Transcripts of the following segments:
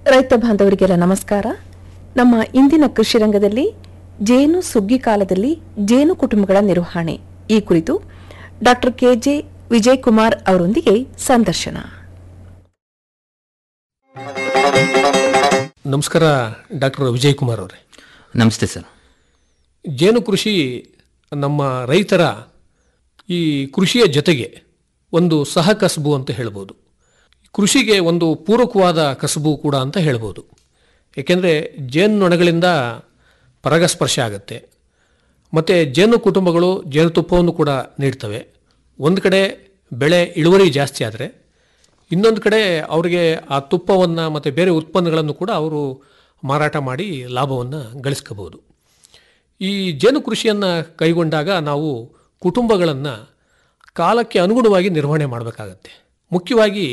ರೈತ ಬಾಂಧವರಿಗೆಲ್ಲ ನಮಸ್ಕಾರ ನಮ್ಮ ಇಂದಿನ ಕೃಷಿ ರಂಗದಲ್ಲಿ ಜೇನು ಸುಗ್ಗಿ ಕಾಲದಲ್ಲಿ ಜೇನು ಕುಟುಂಬಗಳ ನಿರ್ವಹಣೆ ಈ ಕುರಿತು ಡಾಕ್ಟರ್ ಕೆಜೆ ವಿಜಯ್ ಕುಮಾರ್ ಅವರೊಂದಿಗೆ ಸಂದರ್ಶನ ನಮಸ್ಕಾರ ಡಾಕ್ಟರ್ ವಿಜಯ್ ಕುಮಾರ್ ಅವರೇ ನಮಸ್ತೆ ಸರ್ ಜೇನು ಕೃಷಿ ನಮ್ಮ ರೈತರ ಈ ಕೃಷಿಯ ಜೊತೆಗೆ ಒಂದು ಸಹ ಕಸಬು ಅಂತ ಹೇಳ್ಬೋದು ಕೃಷಿಗೆ ಒಂದು ಪೂರಕವಾದ ಕಸಬು ಕೂಡ ಅಂತ ಹೇಳ್ಬೋದು ಏಕೆಂದರೆ ಜೇನುನೊಣಗಳಿಂದ ಪರಾಗಸ್ಪರ್ಶ ಆಗುತ್ತೆ ಮತ್ತು ಜೇನು ಕುಟುಂಬಗಳು ಜೇನುತುಪ್ಪವನ್ನು ಕೂಡ ನೀಡ್ತವೆ ಒಂದು ಕಡೆ ಬೆಳೆ ಇಳುವರಿ ಜಾಸ್ತಿ ಆದರೆ ಇನ್ನೊಂದು ಕಡೆ ಅವರಿಗೆ ಆ ತುಪ್ಪವನ್ನು ಮತ್ತು ಬೇರೆ ಉತ್ಪನ್ನಗಳನ್ನು ಕೂಡ ಅವರು ಮಾರಾಟ ಮಾಡಿ ಲಾಭವನ್ನು ಗಳಿಸ್ಕೋಬೋದು ಈ ಜೇನು ಕೃಷಿಯನ್ನು ಕೈಗೊಂಡಾಗ ನಾವು ಕುಟುಂಬಗಳನ್ನು ಕಾಲಕ್ಕೆ ಅನುಗುಣವಾಗಿ ನಿರ್ವಹಣೆ ಮಾಡಬೇಕಾಗತ್ತೆ ಮುಖ್ಯವಾಗಿ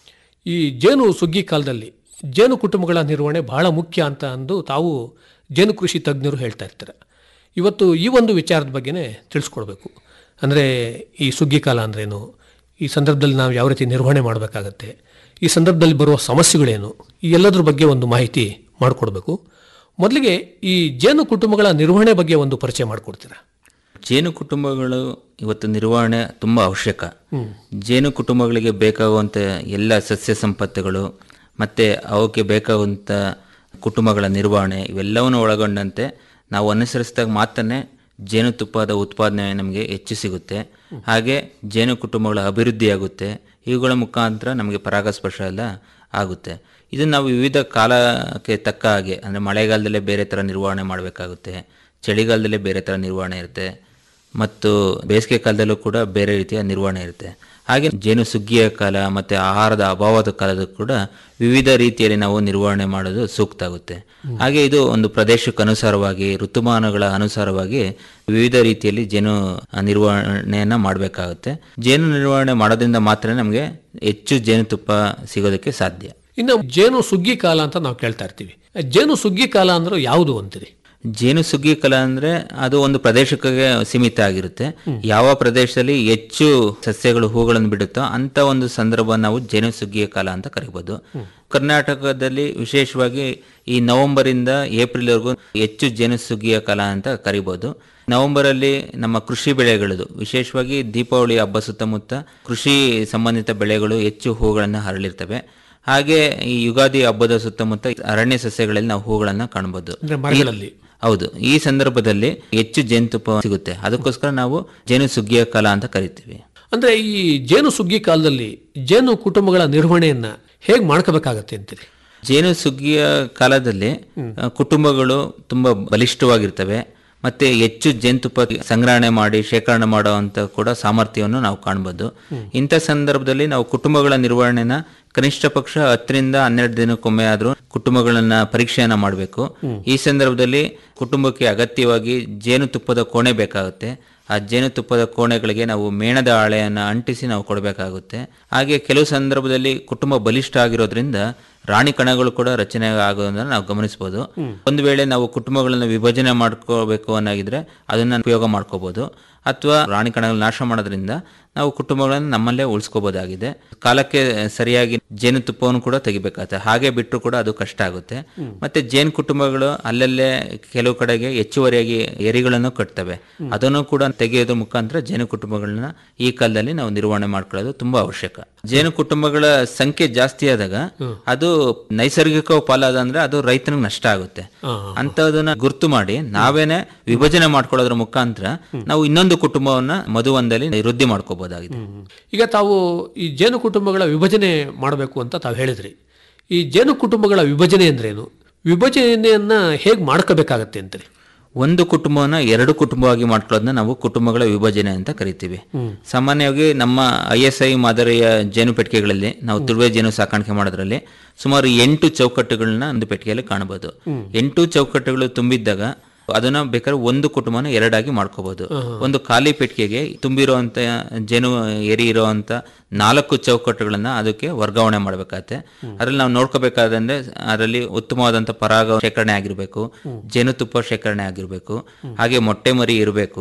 ಈ ಜೇನು ಸುಗ್ಗಿ ಕಾಲದಲ್ಲಿ ಜೇನು ಕುಟುಂಬಗಳ ನಿರ್ವಹಣೆ ಬಹಳ ಮುಖ್ಯ ಅಂತ ಅಂದು ತಾವು ಜೇನು ಕೃಷಿ ತಜ್ಞರು ಹೇಳ್ತಾ ಇರ್ತಾರೆ ಇವತ್ತು ಈ ಒಂದು ವಿಚಾರದ ಬಗ್ಗೆನೇ ತಿಳಿಸ್ಕೊಡ್ಬೇಕು ಅಂದರೆ ಈ ಸುಗ್ಗಿ ಕಾಲ ಅಂದ್ರೇನು ಈ ಸಂದರ್ಭದಲ್ಲಿ ನಾವು ಯಾವ ರೀತಿ ನಿರ್ವಹಣೆ ಮಾಡಬೇಕಾಗತ್ತೆ ಈ ಸಂದರ್ಭದಲ್ಲಿ ಬರುವ ಸಮಸ್ಯೆಗಳೇನು ಈ ಎಲ್ಲದ್ರ ಬಗ್ಗೆ ಒಂದು ಮಾಹಿತಿ ಮಾಡಿಕೊಡ್ಬೇಕು ಮೊದಲಿಗೆ ಈ ಜೇನು ಕುಟುಂಬಗಳ ನಿರ್ವಹಣೆ ಬಗ್ಗೆ ಒಂದು ಪರಿಚಯ ಮಾಡಿಕೊಡ್ತೀರಾ ಜೇನು ಕುಟುಂಬಗಳು ಇವತ್ತು ನಿರ್ವಹಣೆ ತುಂಬ ಅವಶ್ಯಕ ಜೇನು ಕುಟುಂಬಗಳಿಗೆ ಬೇಕಾಗುವಂಥ ಎಲ್ಲ ಸಸ್ಯ ಸಂಪತ್ತುಗಳು ಮತ್ತು ಅವಕ್ಕೆ ಬೇಕಾಗುವಂಥ ಕುಟುಂಬಗಳ ನಿರ್ವಹಣೆ ಇವೆಲ್ಲವನ್ನು ಒಳಗೊಂಡಂತೆ ನಾವು ಅನುಸರಿಸಿದಾಗ ಮಾತ್ರನೇ ಜೇನುತುಪ್ಪದ ಉತ್ಪಾದನೆ ನಮಗೆ ಹೆಚ್ಚು ಸಿಗುತ್ತೆ ಹಾಗೆ ಜೇನು ಕುಟುಂಬಗಳ ಅಭಿವೃದ್ಧಿಯಾಗುತ್ತೆ ಇವುಗಳ ಮುಖಾಂತರ ನಮಗೆ ಪರಾಗಸ್ಪರ್ಶ ಎಲ್ಲ ಆಗುತ್ತೆ ಇದನ್ನು ನಾವು ವಿವಿಧ ಕಾಲಕ್ಕೆ ತಕ್ಕ ಹಾಗೆ ಅಂದರೆ ಮಳೆಗಾಲದಲ್ಲೇ ಬೇರೆ ಥರ ನಿರ್ವಹಣೆ ಮಾಡಬೇಕಾಗುತ್ತೆ ಚಳಿಗಾಲದಲ್ಲೇ ಬೇರೆ ಥರ ನಿರ್ವಹಣೆ ಇರುತ್ತೆ ಮತ್ತು ಬೇಸಿಗೆ ಕಾಲದಲ್ಲೂ ಕೂಡ ಬೇರೆ ರೀತಿಯ ನಿರ್ವಹಣೆ ಇರುತ್ತೆ ಹಾಗೆ ಜೇನು ಸುಗ್ಗಿಯ ಕಾಲ ಮತ್ತು ಆಹಾರದ ಅಭಾವದ ಕಾಲದ ಕೂಡ ವಿವಿಧ ರೀತಿಯಲ್ಲಿ ನಾವು ನಿರ್ವಹಣೆ ಮಾಡೋದು ಸೂಕ್ತ ಆಗುತ್ತೆ ಹಾಗೆ ಇದು ಒಂದು ಪ್ರದೇಶಕ್ಕೆ ಅನುಸಾರವಾಗಿ ಋತುಮಾನಗಳ ಅನುಸಾರವಾಗಿ ವಿವಿಧ ರೀತಿಯಲ್ಲಿ ಜೇನು ನಿರ್ವಹಣೆಯನ್ನು ಮಾಡಬೇಕಾಗುತ್ತೆ ಜೇನು ನಿರ್ವಹಣೆ ಮಾಡೋದ್ರಿಂದ ಮಾತ್ರ ನಮಗೆ ಹೆಚ್ಚು ಜೇನುತುಪ್ಪ ಸಿಗೋದಕ್ಕೆ ಸಾಧ್ಯ ಇನ್ನು ಜೇನು ಸುಗ್ಗಿ ಕಾಲ ಅಂತ ನಾವು ಕೇಳ್ತಾ ಇರ್ತೀವಿ ಜೇನು ಸುಗ್ಗಿ ಕಾಲ ಅಂದ್ರೆ ಯಾವುದು ಅಂತೀರಿ ಜೇನು ಸುಗ್ಗಿ ಕಾಲ ಅಂದ್ರೆ ಅದು ಒಂದು ಪ್ರದೇಶಕ್ಕೆ ಸೀಮಿತ ಆಗಿರುತ್ತೆ ಯಾವ ಪ್ರದೇಶದಲ್ಲಿ ಹೆಚ್ಚು ಸಸ್ಯಗಳು ಹೂಗಳನ್ನು ಬಿಡುತ್ತೋ ಅಂತ ಒಂದು ಸಂದರ್ಭ ನಾವು ಜೇನು ಸುಗ್ಗಿಯ ಕಾಲ ಅಂತ ಕರಿಬೋದು ಕರ್ನಾಟಕದಲ್ಲಿ ವಿಶೇಷವಾಗಿ ಈ ನವೆಂಬರ್ ಇಂದ ಏಪ್ರಿಲ್ ವರೆಗೂ ಹೆಚ್ಚು ಜೇನು ಸುಗ್ಗಿಯ ಕಾಲ ಅಂತ ಕರಿಬೋದು ನವೆಂಬರ್ ಅಲ್ಲಿ ನಮ್ಮ ಕೃಷಿ ಬೆಳೆಗಳದು ವಿಶೇಷವಾಗಿ ದೀಪಾವಳಿ ಹಬ್ಬ ಸುತ್ತಮುತ್ತ ಕೃಷಿ ಸಂಬಂಧಿತ ಬೆಳೆಗಳು ಹೆಚ್ಚು ಹೂಗಳನ್ನು ಹರಳಿರ್ತವೆ ಹಾಗೆ ಈ ಯುಗಾದಿ ಹಬ್ಬದ ಸುತ್ತಮುತ್ತ ಅರಣ್ಯ ಸಸ್ಯಗಳಲ್ಲಿ ನಾವು ಹೂಗಳನ್ನು ಕಾಣಬಹುದು ಅಂದ್ರೆ ಮರಗಳಲ್ಲಿ ಹೌದು ಈ ಸಂದರ್ಭದಲ್ಲಿ ಹೆಚ್ಚು ಜೇನುತುಪ್ಪ ಸಿಗುತ್ತೆ ಅದಕ್ಕೋಸ್ಕರ ನಾವು ಜೇನು ಸುಗ್ಗಿಯ ಕಾಲ ಅಂತ ಕರಿತೀವಿ ಅಂದ್ರೆ ಈ ಜೇನು ಸುಗ್ಗಿ ಕಾಲದಲ್ಲಿ ಜೇನು ಕುಟುಂಬಗಳ ನಿರ್ವಹಣೆಯನ್ನ ಹೇಗೆ ಮಾಡ್ಕೋಬೇಕಾಗತ್ತೆ ಅಂತೀರಿ ಜೇನು ಸುಗ್ಗಿಯ ಕಾಲದಲ್ಲಿ ಆ, ಕುಟುಂಬಗಳು ತುಂಬಾ ಬಲಿಷ್ಠವಾಗಿರ್ತವೆ ಮತ್ತೆ ಹೆಚ್ಚು ಜೇನುತುಪ್ಪ ಸಂಗ್ರಹಣೆ ಮಾಡಿ ಶೇಖರಣೆ ಮಾಡುವಂತ ಕೂಡ ಸಾಮರ್ಥ್ಯವನ್ನು ನಾವು ಕಾಣಬಹುದು ಇಂಥ ಸಂದರ್ಭದಲ್ಲಿ ನಾವು ಕುಟುಂಬಗಳ ನಿರ್ವಹಣೆನ ಕನಿಷ್ಠ ಪಕ್ಷ ಹತ್ತರಿಂದ ಹನ್ನೆರಡು ದಿನಕ್ಕೊಮ್ಮೆ ಆದ್ರೂ ಕುಟುಂಬಗಳನ್ನ ಪರೀಕ್ಷೆಯನ್ನ ಮಾಡಬೇಕು ಈ ಸಂದರ್ಭದಲ್ಲಿ ಕುಟುಂಬಕ್ಕೆ ಅಗತ್ಯವಾಗಿ ಜೇನುತುಪ್ಪದ ಕೋಣೆ ಬೇಕಾಗುತ್ತೆ ಆ ಜೇನುತುಪ್ಪದ ಕೋಣೆಗಳಿಗೆ ನಾವು ಮೇಣದ ಹಾಳೆಯನ್ನು ಅಂಟಿಸಿ ನಾವು ಕೊಡಬೇಕಾಗುತ್ತೆ ಹಾಗೆ ಕೆಲವು ಸಂದರ್ಭದಲ್ಲಿ ಕುಟುಂಬ ಬಲಿಷ್ಠ ಆಗಿರೋದ್ರಿಂದ ರಾಣಿ ಕಣಗಳು ಕೂಡ ರಚನೆ ಆಗೋದನ್ನ ನಾವು ಗಮನಿಸಬಹುದು ಒಂದು ವೇಳೆ ನಾವು ಕುಟುಂಬಗಳನ್ನ ವಿಭಜನೆ ಮಾಡ್ಕೋಬೇಕು ಅನ್ನೋಗಿದ್ರೆ ಅದನ್ನ ಉಪಯೋಗ ಮಾಡ್ಕೋಬಹುದು ಅಥವಾ ರಾಣಿ ಕಣಗಳು ನಾಶ ಮಾಡೋದ್ರಿಂದ ನಾವು ಕುಟುಂಬಗಳನ್ನು ನಮ್ಮಲ್ಲೇ ಉಳಿಸ್ಕೋಬಹುದಾಗಿದೆ ಕಾಲಕ್ಕೆ ಸರಿಯಾಗಿ ಜೇನುತುಪ್ಪವನ್ನು ಕೂಡ ತೆಗಿಬೇಕಾಗುತ್ತೆ ಹಾಗೆ ಬಿಟ್ಟರು ಕೂಡ ಅದು ಕಷ್ಟ ಆಗುತ್ತೆ ಮತ್ತೆ ಜೇನು ಕುಟುಂಬಗಳು ಅಲ್ಲಲ್ಲೇ ಕೆಲವು ಕಡೆಗೆ ಹೆಚ್ಚುವರಿಯಾಗಿ ಎರಿಗಳನ್ನು ಕಟ್ತವೆ ಅದನ್ನು ಕೂಡ ತೆಗೆಯೋದ್ರ ಮುಖಾಂತರ ಜೇನು ಕುಟುಂಬಗಳನ್ನ ಈ ಕಾಲದಲ್ಲಿ ನಾವು ನಿರ್ವಹಣೆ ಮಾಡ್ಕೊಳ್ಳೋದು ತುಂಬಾ ಅವಶ್ಯಕ ಜೇನು ಕುಟುಂಬಗಳ ಸಂಖ್ಯೆ ಜಾಸ್ತಿ ಆದಾಗ ಅದು ನೈಸರ್ಗಿಕ ಪಾಲಾದ ಅಂದ್ರೆ ಅದು ರೈತನಿಗೆ ನಷ್ಟ ಆಗುತ್ತೆ ಅಂತದನ್ನ ಗುರ್ತು ಮಾಡಿ ನಾವೇನೆ ವಿಭಜನೆ ಮಾಡ್ಕೊಳ್ಳೋದ್ರ ಮುಖಾಂತರ ನಾವು ಇನ್ನೊಂದು ಕುಟುಂಬವನ್ನ ಮಧುವನದಲ್ಲಿ ವೃದ್ಧಿ ಮಾಡ್ಕೋಬಹುದಾಗಿದೆ ಈಗ ತಾವು ಈ ಜೇನು ಕುಟುಂಬಗಳ ವಿಭಜನೆ ಮಾಡಬೇಕು ಅಂತ ತಾವು ಹೇಳಿದ್ರಿ ಈ ಜೇನು ಕುಟುಂಬಗಳ ವಿಭಜನೆ ಅಂದ್ರೇನು ವಿಭಜನೆಯನ್ನ ಹೇಗೆ ಮಾಡ್ಕೋಬೇಕಾಗತ್ತೆ ಅಂತೀರಿ ಒಂದು ಕುಟುಂಬವನ್ನ ಎರಡು ಕುಟುಂಬವಾಗಿ ಮಾಡ್ಕೊಳ್ಳೋದನ್ನ ನಾವು ಕುಟುಂಬಗಳ ವಿಭಜನೆ ಅಂತ ಕರಿತೀವಿ ಸಾಮಾನ್ಯವಾಗಿ ನಮ್ಮ ಐ ಎಸ್ ಐ ಮಾದರಿಯ ಜೇನು ಪೆಟ್ಟಿಗೆಗಳಲ್ಲಿ ನಾವು ತುಳುವೆ ಜೇನು ಸಾಕಾಣಿಕೆ ಮಾಡೋದ್ರಲ್ಲಿ ಸುಮಾರು ಎಂಟು ಚೌಕಟ್ಟುಗಳನ್ನ ಒಂದು ಪೆಟ್ಟಿಗೆಯಲ್ಲಿ ಕಾಣಬಹುದು ಎಂಟು ಚೌಕಟ್ಟುಗಳು ತುಂಬಿದ್ದಾಗ ಅದನ್ನ ಬೇಕಾದ್ರೆ ಒಂದು ಕುಟುಂಬನ ಎರಡಾಗಿ ಮಾಡ್ಕೋಬಹುದು ಒಂದು ಖಾಲಿ ಪೆಟ್ಟಿಗೆಗೆ ತುಂಬಿರುವಂತ ಜೇನು ಎರಿ ಇರುವಂತ ನಾಲ್ಕು ಚೌಕಟ್ಟುಗಳನ್ನ ಅದಕ್ಕೆ ವರ್ಗಾವಣೆ ಮಾಡಬೇಕಾಗತ್ತೆ ಅದ್ರಲ್ಲಿ ನಾವು ನೋಡ್ಕೋಬೇಕಾದಂದ್ರೆ ಅದರಲ್ಲಿ ಉತ್ತಮವಾದಂತ ಪರಾಗ ಶೇಖರಣೆ ಆಗಿರ್ಬೇಕು ಜೇನುತುಪ್ಪ ಶೇಖರಣೆ ಆಗಿರ್ಬೇಕು ಹಾಗೆ ಮೊಟ್ಟೆ ಮರಿ ಇರಬೇಕು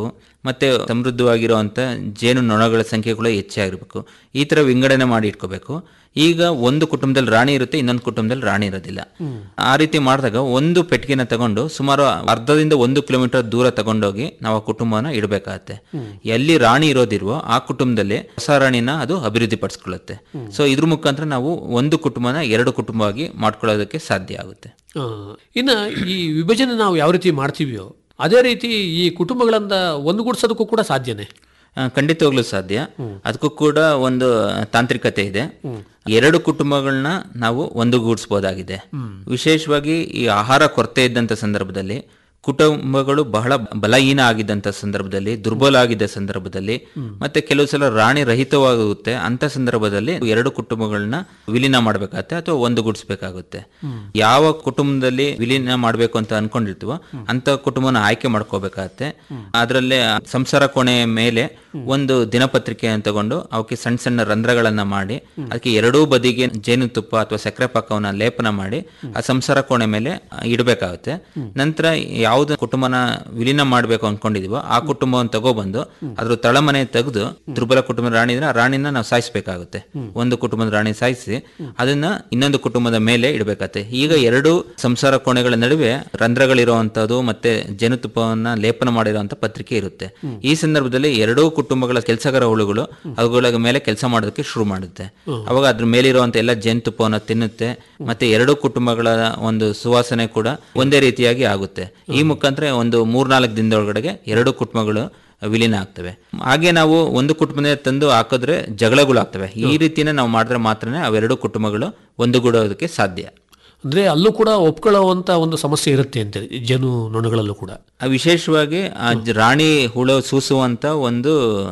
ಮತ್ತೆ ಸಮೃದ್ಧವಾಗಿರುವಂತ ಜೇನು ನೊಣಗಳ ಸಂಖ್ಯೆ ಕೂಡ ಹೆಚ್ಚಾಗಿರ್ಬೇಕು ಈ ತರ ವಿಂಗಡಣೆ ಮಾಡಿ ಇಟ್ಕೋಬೇಕು ಈಗ ಒಂದು ಕುಟುಂಬದಲ್ಲಿ ರಾಣಿ ಇರುತ್ತೆ ಇನ್ನೊಂದು ಕುಟುಂಬದಲ್ಲಿ ರಾಣಿ ಇರೋದಿಲ್ಲ ಆ ರೀತಿ ಮಾಡಿದಾಗ ಒಂದು ಪೆಟ್ಟಿಗೆನ ತಗೊಂಡು ಸುಮಾರು ಅರ್ಧದಿಂದ ಒಂದು ಕಿಲೋಮೀಟರ್ ದೂರ ತಗೊಂಡೋಗಿ ನಾವು ಆ ಕುಟುಂಬನ ಇಡಬೇಕಾಗತ್ತೆ ಎಲ್ಲಿ ರಾಣಿ ಇರೋದಿಲ್ವೋ ಆ ಕುಟುಂಬದಲ್ಲಿ ಹೊಸ ರಾಣಿನ ಅದು ಅಭಿವೃದ್ಧಿ ಪಡಿಸ್ಕೊಳ್ಳುತ್ತೆ ಸೊ ಇದ್ರ ಮುಖಾಂತರ ನಾವು ಒಂದು ಕುಟುಂಬನ ಎರಡು ಕುಟುಂಬವಾಗಿ ಮಾಡ್ಕೊಳ್ಳೋದಕ್ಕೆ ಸಾಧ್ಯ ಆಗುತ್ತೆ ಆ, ಇನ್ನ ಈ ವಿಭಜನೆ ನಾವು ಯಾವ ರೀತಿ ಮಾಡ್ತೀವಿಯೋ ಅದೇ ರೀತಿ ಈ ಕುಟುಂಬಗಳಿಂದ ಒಂದುಗೂಡಿಸೋದಕ್ಕೂ ಕೂಡ ಸಾಧ್ಯನೇ ಆ, ಖಂಡಿತವಾಗ್ಲೂ ಸಾಧ್ಯ ಅದಕ್ಕೂ ಕೂಡ ಒಂದು ತಾಂತ್ರಿಕತೆ ಇದೆ ಎರಡು ಕುಟುಂಬಗಳನ್ನ ನಾವು ಒಂದುಗೂಡಿಸಬಹುದಾಗಿದೆ ವಿಶೇಷವಾಗಿ ಈ ಆಹಾರ ಕೊರತೆ ಇದ್ದಂತ ಸಂದರ್ಭದಲ್ಲಿ ಕುಟುಂಬಗಳು ಬಹಳ ಬಲಹೀನ ಆಗಿದ್ದಂತ ಸಂದರ್ಭದಲ್ಲಿ ದುರ್ಬಲ ಆಗಿದ್ದ ಸಂದರ್ಭದಲ್ಲಿ ಮತ್ತೆ ಕೆಲವು ಸಲ ರಾಣಿ ರಹಿತವಾಗುತ್ತೆ ಅಂತ ಸಂದರ್ಭದಲ್ಲಿ ಎರಡು ಕುಟುಂಬಗಳನ್ನ ವಿಲೀನ ಮಾಡಬೇಕಾಗತ್ತೆ ಅಥವಾ ಒಂದುಗೂಡಿಸ್ಬೇಕಾಗುತ್ತೆ ಯಾವ ಕುಟುಂಬದಲ್ಲಿ ವಿಲೀನ ಮಾಡಬೇಕು ಅಂತ ಅನ್ಕೊಂಡಿರ್ತೀವೋ ಅಂತ ಕುಟುಂಬನ ಆಯ್ಕೆ ಮಾಡ್ಕೋಬೇಕಾಗತ್ತೆ ಅದರಲ್ಲೇ ಸಂಸಾರ ಕೋಣೆಯ ಮೇಲೆ ಒಂದು ದಿನಪತ್ರಿಕೆ ತಗೊಂಡು ಅವಕ್ಕೆ ಸಣ್ಣ ಸಣ್ಣ ರಂಧ್ರಗಳನ್ನ ಮಾಡಿ ಅದಕ್ಕೆ ಎರಡೂ ಬದಿಗೆ ಜೇನುತುಪ್ಪ ಅಥವಾ ಸಕ್ಕರೆ ಪಾಕವನ್ನ ಲೇಪನ ಮಾಡಿ ಆ ಸಂಸಾರ ಕೋಣೆ ಮೇಲೆ ಇಡಬೇಕಾಗುತ್ತೆ ನಂತರ ಯಾವ್ದು ಕುಟುಂಬನ ವಿಲೀನ ಮಾಡ್ಬೇಕು ಅನ್ಕೊಂಡಿದೀವೋ ಆ ಕುಟುಂಬವನ್ನು ತಗೊಬಂದು ಅದ್ರ ತಳಮನೆ ತೆಗೆದು ದುರ್ಬಲ ಕುಟುಂಬದ ರಾಣಿ ಇದ್ರೆ ಆ ರಾಣಿನ ನಾವು ಸಾಯಿಸ್ಬೇಕಾಗುತ್ತೆ ಒಂದು ಕುಟುಂಬದ ರಾಣಿ ಸಾಯಿಸಿ ಅದನ್ನ ಇನ್ನೊಂದು ಕುಟುಂಬದ ಮೇಲೆ ಇಡಬೇಕಾಗುತ್ತೆ ಈಗ ಎರಡು ಸಂಸಾರ ಕೋಣೆಗಳ ನಡುವೆ ರಂಧ್ರಗಳಿರುವಂತದ್ದು ಮತ್ತೆ ಜೇನುತುಪ್ಪವನ್ನ ಲೇಪನ ಮಾಡಿರುವಂತ ಪತ್ರಿಕೆ ಇರುತ್ತೆ ಈ ಸಂದರ್ಭದಲ್ಲಿ ಎರಡೂ ಕುಟುಂಬಗಳ ಕೆಲಸಗಾರ ಹುಳುಗಳು ಅವುಗಳ ಮೇಲೆ ಕೆಲಸ ಮಾಡೋದಕ್ಕೆ ಶುರು ಮಾಡುತ್ತೆ ಅವಾಗ ಅದ್ರ ಮೇಲಿರುವಂತ ಎಲ್ಲ ಜೇನುತುಪ್ಪವನ್ನ ತಿನ್ನುತ್ತೆ ಮತ್ತೆ ಎರಡೂ ಕುಟುಂಬಗಳ ಒಂದು ಸುವಾಸನೆ ಕೂಡ ಒಂದೇ ರೀತಿಯಾಗಿ ಆಗುತ್ತೆ ಈ ಮುಖಾಂತರ ಒಂದು ಮೂರ್ನಾಲ್ಕು ದಿನದೊಳಗಡೆಗೆ ಎರಡು ಕುಟುಂಬಗಳು ವಿಲೀನ ಆಗ್ತವೆ ಹಾಗೆ ನಾವು ಒಂದು ಕುಟುಂಬದ ತಂದು ಹಾಕಿದ್ರೆ ಜಗಳಗಳು ಆಗ್ತವೆ ಈ ರೀತಿನ ನಾವು ಮಾಡಿದ್ರೆ ಮಾತ್ರನೇ ಅವೆರಡು ಕುಟುಂಬಗಳು ಒಂದುಗೂಡೋದಕ್ಕೆ ಸಾಧ್ಯ ಅಂದ್ರೆ ಅಲ್ಲೂ ಕೂಡ ಒಪ್ಕೊಳ್ಳುವಂತ ಒಂದು ಸಮಸ್ಯೆ ಇರುತ್ತೆ ಅಂತ ಜೇನು ನೊಣಗಳಲ್ಲೂ ಕೂಡ ಆ ವಿಶೇಷವಾಗಿ ಆ ಜ- ರಾಣಿ ಹುಳು ಸೂಸುವಂತ ಒಂದು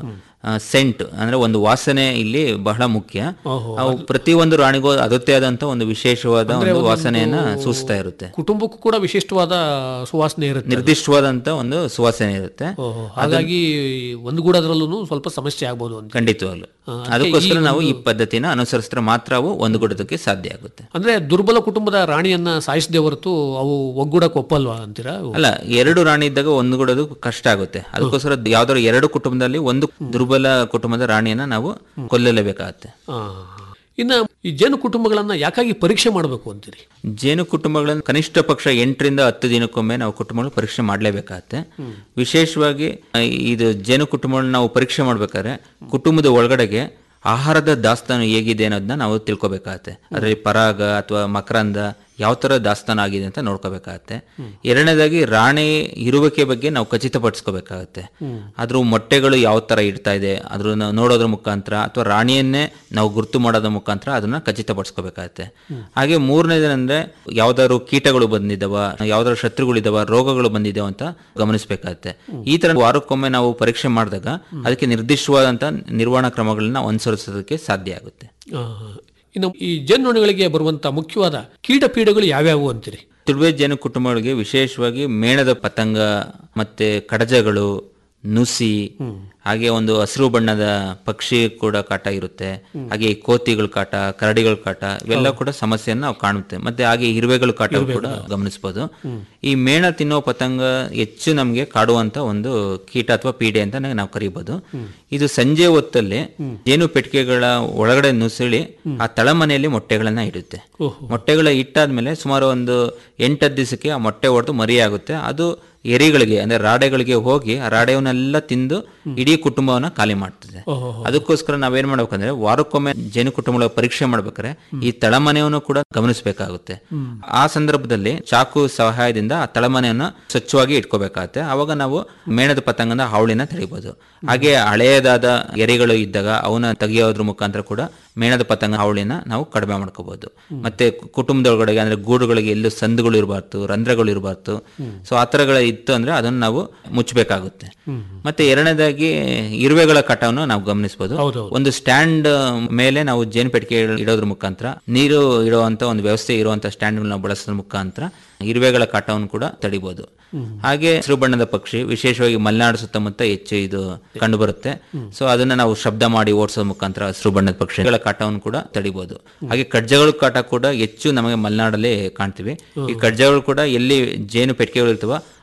ಸೆಂಟ್ ಅಂದ್ರೆ ಒಂದು ವಾಸನೆ ಇಲ್ಲಿ ಬಹಳ ಮುಖ್ಯ ಅವು ಪ್ರತಿ ಒಂದು ರಾಣಿಗೂ ಅದಕ್ಕೆ ಆದಂತ ಒಂದು ವಿಶೇಷವಾದ ಒಂದು ವಾಸನೆಯನ್ನ ಸೂಸ್ತಾ ಇರುತ್ತೆ ಕುಟುಂಬಕ್ಕೂ ಕೂಡ ವಿಶಿಷ್ಟವಾದ ಸುವಾಸನೆ ಇರುತ್ತೆ ನಿರ್ದಿಷ್ಟವಾದಂತ ಒಂದು ಸುವಾಸನೆ ಇರುತ್ತೆ ಓಹೋ, ಹಾಗಾಗಿ ಒಂದುಗೂಡೋದ್ರಲ್ಲೂ ಸ್ವಲ್ಪ ಸಮಸ್ಯೆ ಆಗ್ಬೋದು ಅಂತ ಖಂಡಿತವಾಗ್ಲು ಅದಕ್ಕೋಸ್ಕರ ನಾವು ಈ ಪದ್ಧತಿನ ಅನುಸರಿಸಿದ್ರೆ ಮಾತ್ರ ಅವು ಒಂದುಗೂಡೋದಕ್ಕೆ ಸಾಧ್ಯ ಆಗುತ್ತೆ ಅಂದ್ರೆ ದುರ್ಬಲ ಕುಟುಂಬದ ರಾಣಿಯನ್ನ ಸಾಯಿಸದೆ ಹೊರತು ಅವು ಒಗ್ಗೂಡಕ್ಕೆ ಒಪ್ಪಲ್ವಾ ಅಂತೀರಾ ಅಲ್ಲ ಎರಡು ರಾಣಿ ಇದ್ದಾಗ ಒಂದುಗೂಡೋದು ಕಷ್ಟ ಆಗುತ್ತೆ ಅದಕ್ಕೋಸ್ಕರ ಯಾವ್ದಾದ್ರು ಎರಡು ಕುಟುಂಬದಲ್ಲಿ ಒಂದು ದುರ್ಬಲ ಕುಟುಂಬದ ರಾಣಿಯನ್ನ ನಾವು ಕೊಲ್ಲಲೇಬೇಕಾಗತ್ತೆ ಆ, ಇನ್ನ ಈ ಜೇನು ಕುಟುಂಬಗಳನ್ನ ಯಾಕಾಗಿ ಪರೀಕ್ಷೆ ಮಾಡಬೇಕು ಅಂತೀರಿ ಜೇನು ಕುಟುಂಬಗಳನ್ನು ಕನಿಷ್ಠ ಪಕ್ಷ ಎಂಟರಿಂದ ಹತ್ತು ದಿನಕ್ಕೊಮ್ಮೆ ನಾವು ಕುಟುಂಬಗಳು ಪರೀಕ್ಷೆ ಮಾಡಲೇಬೇಕಾಗತ್ತೆ ವಿಶೇಷವಾಗಿ ಆ, ಇದು ಜೇನು ಕುಟುಂಬಗಳನ್ನ ನಾವು ಪರೀಕ್ಷೆ ಮಾಡ್ಬೇಕಾದ್ರೆ ಕುಟುಂಬದ ಒಳಗಡೆಗೆ ಆಹಾರದ ದಾಸ್ತಾನು ಹೇಗಿದೆ ಅನ್ನೋದನ್ನ ನಾವು ತಿಳ್ಕೊಬೇಕಾಗತ್ತೆ ಅದರಲ್ಲಿ ಪರಾಗ ಅಥವಾ ಮಕರಂದ ಯಾವ ತರ ದಾಸ್ತಾನು ಆಗಿದೆ ಅಂತ ನೋಡ್ಕೋಬೇಕಾಗತ್ತೆ ಎರಡನೇದಾಗಿ ರಾಣಿ ಇರುವಿಕೆ ಬಗ್ಗೆ ನಾವು ಖಚಿತಪಡಿಸ್ಕೋಬೇಕಾಗತ್ತೆ ಅದ್ರ ಮೊಟ್ಟೆಗಳು ಯಾವ ತರ ಇಡ್ತಾ ಇದೆ ಅದ್ರ ನೋಡೋದ್ರ ಮುಖಾಂತರ ಅಥವಾ ರಾಣಿಯನ್ನೇ ನಾವು ಗುರುತು ಮಾಡೋದ್ರ ಮುಖಾಂತರ ಅದನ್ನ ಖಚಿತಪಡಿಸ್ಕೋಬೇಕಾಗತ್ತೆ ಹಾಗೆ ಮೂರನೇದೇನೆಂದ್ರೆ ಯಾವ್ದಾದ್ರು ಕೀಟಗಳು ಬಂದಿದ್ದಾವ ಯಾವ್ದಾದ್ರು ಶತ್ರುಗಳಿದಾವ ರೋಗಗಳು ಬಂದಿದ್ದಾವ ಅಂತ ಗಮನಿಸಬೇಕಾಗತ್ತೆ ಈ ತರ ವಾರಕ್ಕೊಮ್ಮೆ ನಾವು ಪರೀಕ್ಷೆ ಮಾಡಿದಾಗ ಅದಕ್ಕೆ ನಿರ್ದಿಷ್ಟವಾದಂತ ನಿರ್ವಹಣಾ ಕ್ರಮಗಳನ್ನ ಅನುಸರಿಸೋದಕ್ಕೆ ಸಾಧ್ಯ ಆಗುತ್ತೆ ಆ, ಇನ್ನು ಈ ಜೇನುನೊಣಗಳಿಗೆ ಬರುವಂತ ಮುಖ್ಯವಾದ ಕೀಟ ಪೀಡೆಗಳು ಯಾವ್ಯಾವು ಅಂತೀರಿ ತುಳುವೆ ಜೇನು ಕುಟುಂಬಗಳಿಗೆ ವಿಶೇಷವಾಗಿ ಮೇಣದ ಪತಂಗ ಮತ್ತೆ ಕಡಜಗಳು ನುಸಿ ಹಾಗೆ ಒಂದು ಹಸಿರು ಬಣ್ಣದ ಪಕ್ಷಿ ಕೂಡ ಕಾಟ ಇರುತ್ತೆ ಹಾಗೆ ಈ ಕೋತಿಗಳ ಕಾಟ ಕರಡಿಗಳ ಕಾಟ ಇವೆಲ್ಲ ಕೂಡ ಸಮಸ್ಯೆಯನ್ನ ನಾವು ಕಾಣುತ್ತೆ ಮತ್ತೆ ಹಾಗೆ ಇರುವೆಗಳ ಕಾಟ ಕೂಡ ಗಮನಿಸಬಹುದು ಈ ಮೇಣ ತಿನ್ನೋ ಪತಂಗ ಹೆಚ್ಚು ನಮಗೆ ಕಾಡುವಂತ ಒಂದು ಕೀಟ ಅಥವಾ ಪೀಡೆ ಅಂತ ನಾವು ಕರಿಬಹುದು ಇದು ಸಂಜೆ ಹೊತ್ತಲ್ಲಿ ಜೇನು ಪೆಟ್ಟಿಗೆಗಳ ಒಳಗಡೆ ನುಸುಳಿ ಆ ತಳಮನೆಯಲ್ಲಿ ಮೊಟ್ಟೆಗಳನ್ನ ಇಡುತ್ತೆ ಮೊಟ್ಟೆಗಳ ಇಟ್ಟಾದ್ಮೇಲೆ ಸುಮಾರು ಒಂದು ಎಂಟತ್ತು ದಿವಸಕ್ಕೆ ಆ ಮೊಟ್ಟೆ ಹೊಡೆದು ಮರಿ ಆಗುತ್ತೆ ಅದು ಎರಿಗಳಿಗೆ ಅಂದ್ರೆ ರಾಡೆಗಳಿಗೆ ಹೋಗಿ ಆ ರಾಡೆವನ್ನೆಲ್ಲ ತಿಂದು ಇಡೀ ಕುಟುಂಬವನ್ನ ಖಾಲಿ ಮಾಡ್ತದೆ ಅದಕ್ಕೋಸ್ಕರ ನಾವೇನ್ ಮಾಡ್ಬೇಕಂದ್ರೆ ವಾರಕ್ಕೊಮ್ಮೆ ಜೇನು ಕುಟುಂಬಗಳ ಪರೀಕ್ಷೆ ಮಾಡ್ಬೇಕಾದ್ರೆ ಈ ತಳಮನೆಯನ್ನು ಕೂಡ ಗಮನಿಸಬೇಕಾಗುತ್ತೆ ಆ ಸಂದರ್ಭದಲ್ಲಿ ಚಾಕು ಸಹಾಯದಿಂದ ಆ ತಳಮನೆಯನ್ನ ಸ್ವಚ್ಛವಾಗಿ ಇಟ್ಕೋಬೇಕಾಗತ್ತೆ ಅವಾಗ ನಾವು ಮೇಣದ ಪತಂಗದ ಹಾವಳಿನ ತಡಿಬಹುದು ಹಾಗೆ ಹಳೆಯದಾದ ಎರೆಗಳು ಇದ್ದಾಗ ಅವನ್ನ ತೆಗೆಯೋದ್ರ ಮುಖಾಂತರ ಕೂಡ ಮೇಣದ ಪತಂಗ ಹಾವಳಿನ ನಾವು ಕಡಿಮೆ ಮಾಡ್ಕೋಬಹುದು ಮತ್ತೆ ಕು- ಕುಟುಂಬದೊಳಗಡೆ ಅಂದ್ರೆ ಗೂಡುಗಳಿಗೆ ಎಲ್ಲೂ ಸಂದುಗಳು ಇರಬಾರ್ದು ರಂಧ್ರಗಳು ಇರಬಾರ್ದು ಸೊ ಆ ಥರಗಳ ಇತ್ತು ಅಂದ್ರೆ ಅದನ್ನ ನಾವು ಮುಚ್ಚಬೇಕಾಗುತ್ತೆ ಮತ್ತೆ ಎರಡನೇದಾಗಿ ಇರುವೆಗಳ ಕಟವನ್ನು ನಾವು ಗಮನಿಸಬಹುದು ಒಂದು ಸ್ಟ್ಯಾಂಡ್ ಮೇಲೆ ನಾವು ಜೇನು ಪೆಟ್ಟಿಗೆ ಇಡೋದ್ರ ಮುಖಾಂತರ ನೀರು ಇಡುವಂತ ಒಂದು ವ್ಯವಸ್ಥೆ ಇರುವಂತ ಸ್ಟ್ಯಾಂಡ್ ನಾವು ಬಳಸೋದ್ರ ಮುಖಾಂತರ ಇರುವೆಗಳ ಕಾಟವನ್ನು ಕೂಡ ತಡಿಬಹುದು ಹಾಗೆ ಹಸಿರು ಬಣ್ಣದ ಪಕ್ಷಿ ವಿಶೇಷವಾಗಿ ಮಲೆನಾಡು ಸುತ್ತಮುತ್ತ ಹೆಚ್ಚು ಇದು ಕಂಡು ಬರುತ್ತೆ ಸೊ ಅದನ್ನ ನಾವು ಶಬ್ದ ಮಾಡಿ ಓಡಿಸೋದ್ರ ಮುಖಾಂತರ ಹಸಿರು ಬಣ್ಣದ ಪಕ್ಷಿಗಳ ಕಾಟವನ್ನು ಕೂಡ ತಡಿಬಹುದು ಹಾಗೆ ಕಡ್ಜಗಳ ಕಾಟ ಕೂಡ ಹೆಚ್ಚು ನಮಗೆ ಮಲೆನಾಡಲ್ಲಿ ಕಾಣ್ತೀವಿ ಈ ಕಡ್ಜಗಳು ಕೂಡ ಎಲ್ಲಿ ಜೇನು ಪೆಟ್ಟಿಗೆಗಳು ಇರ್ತವ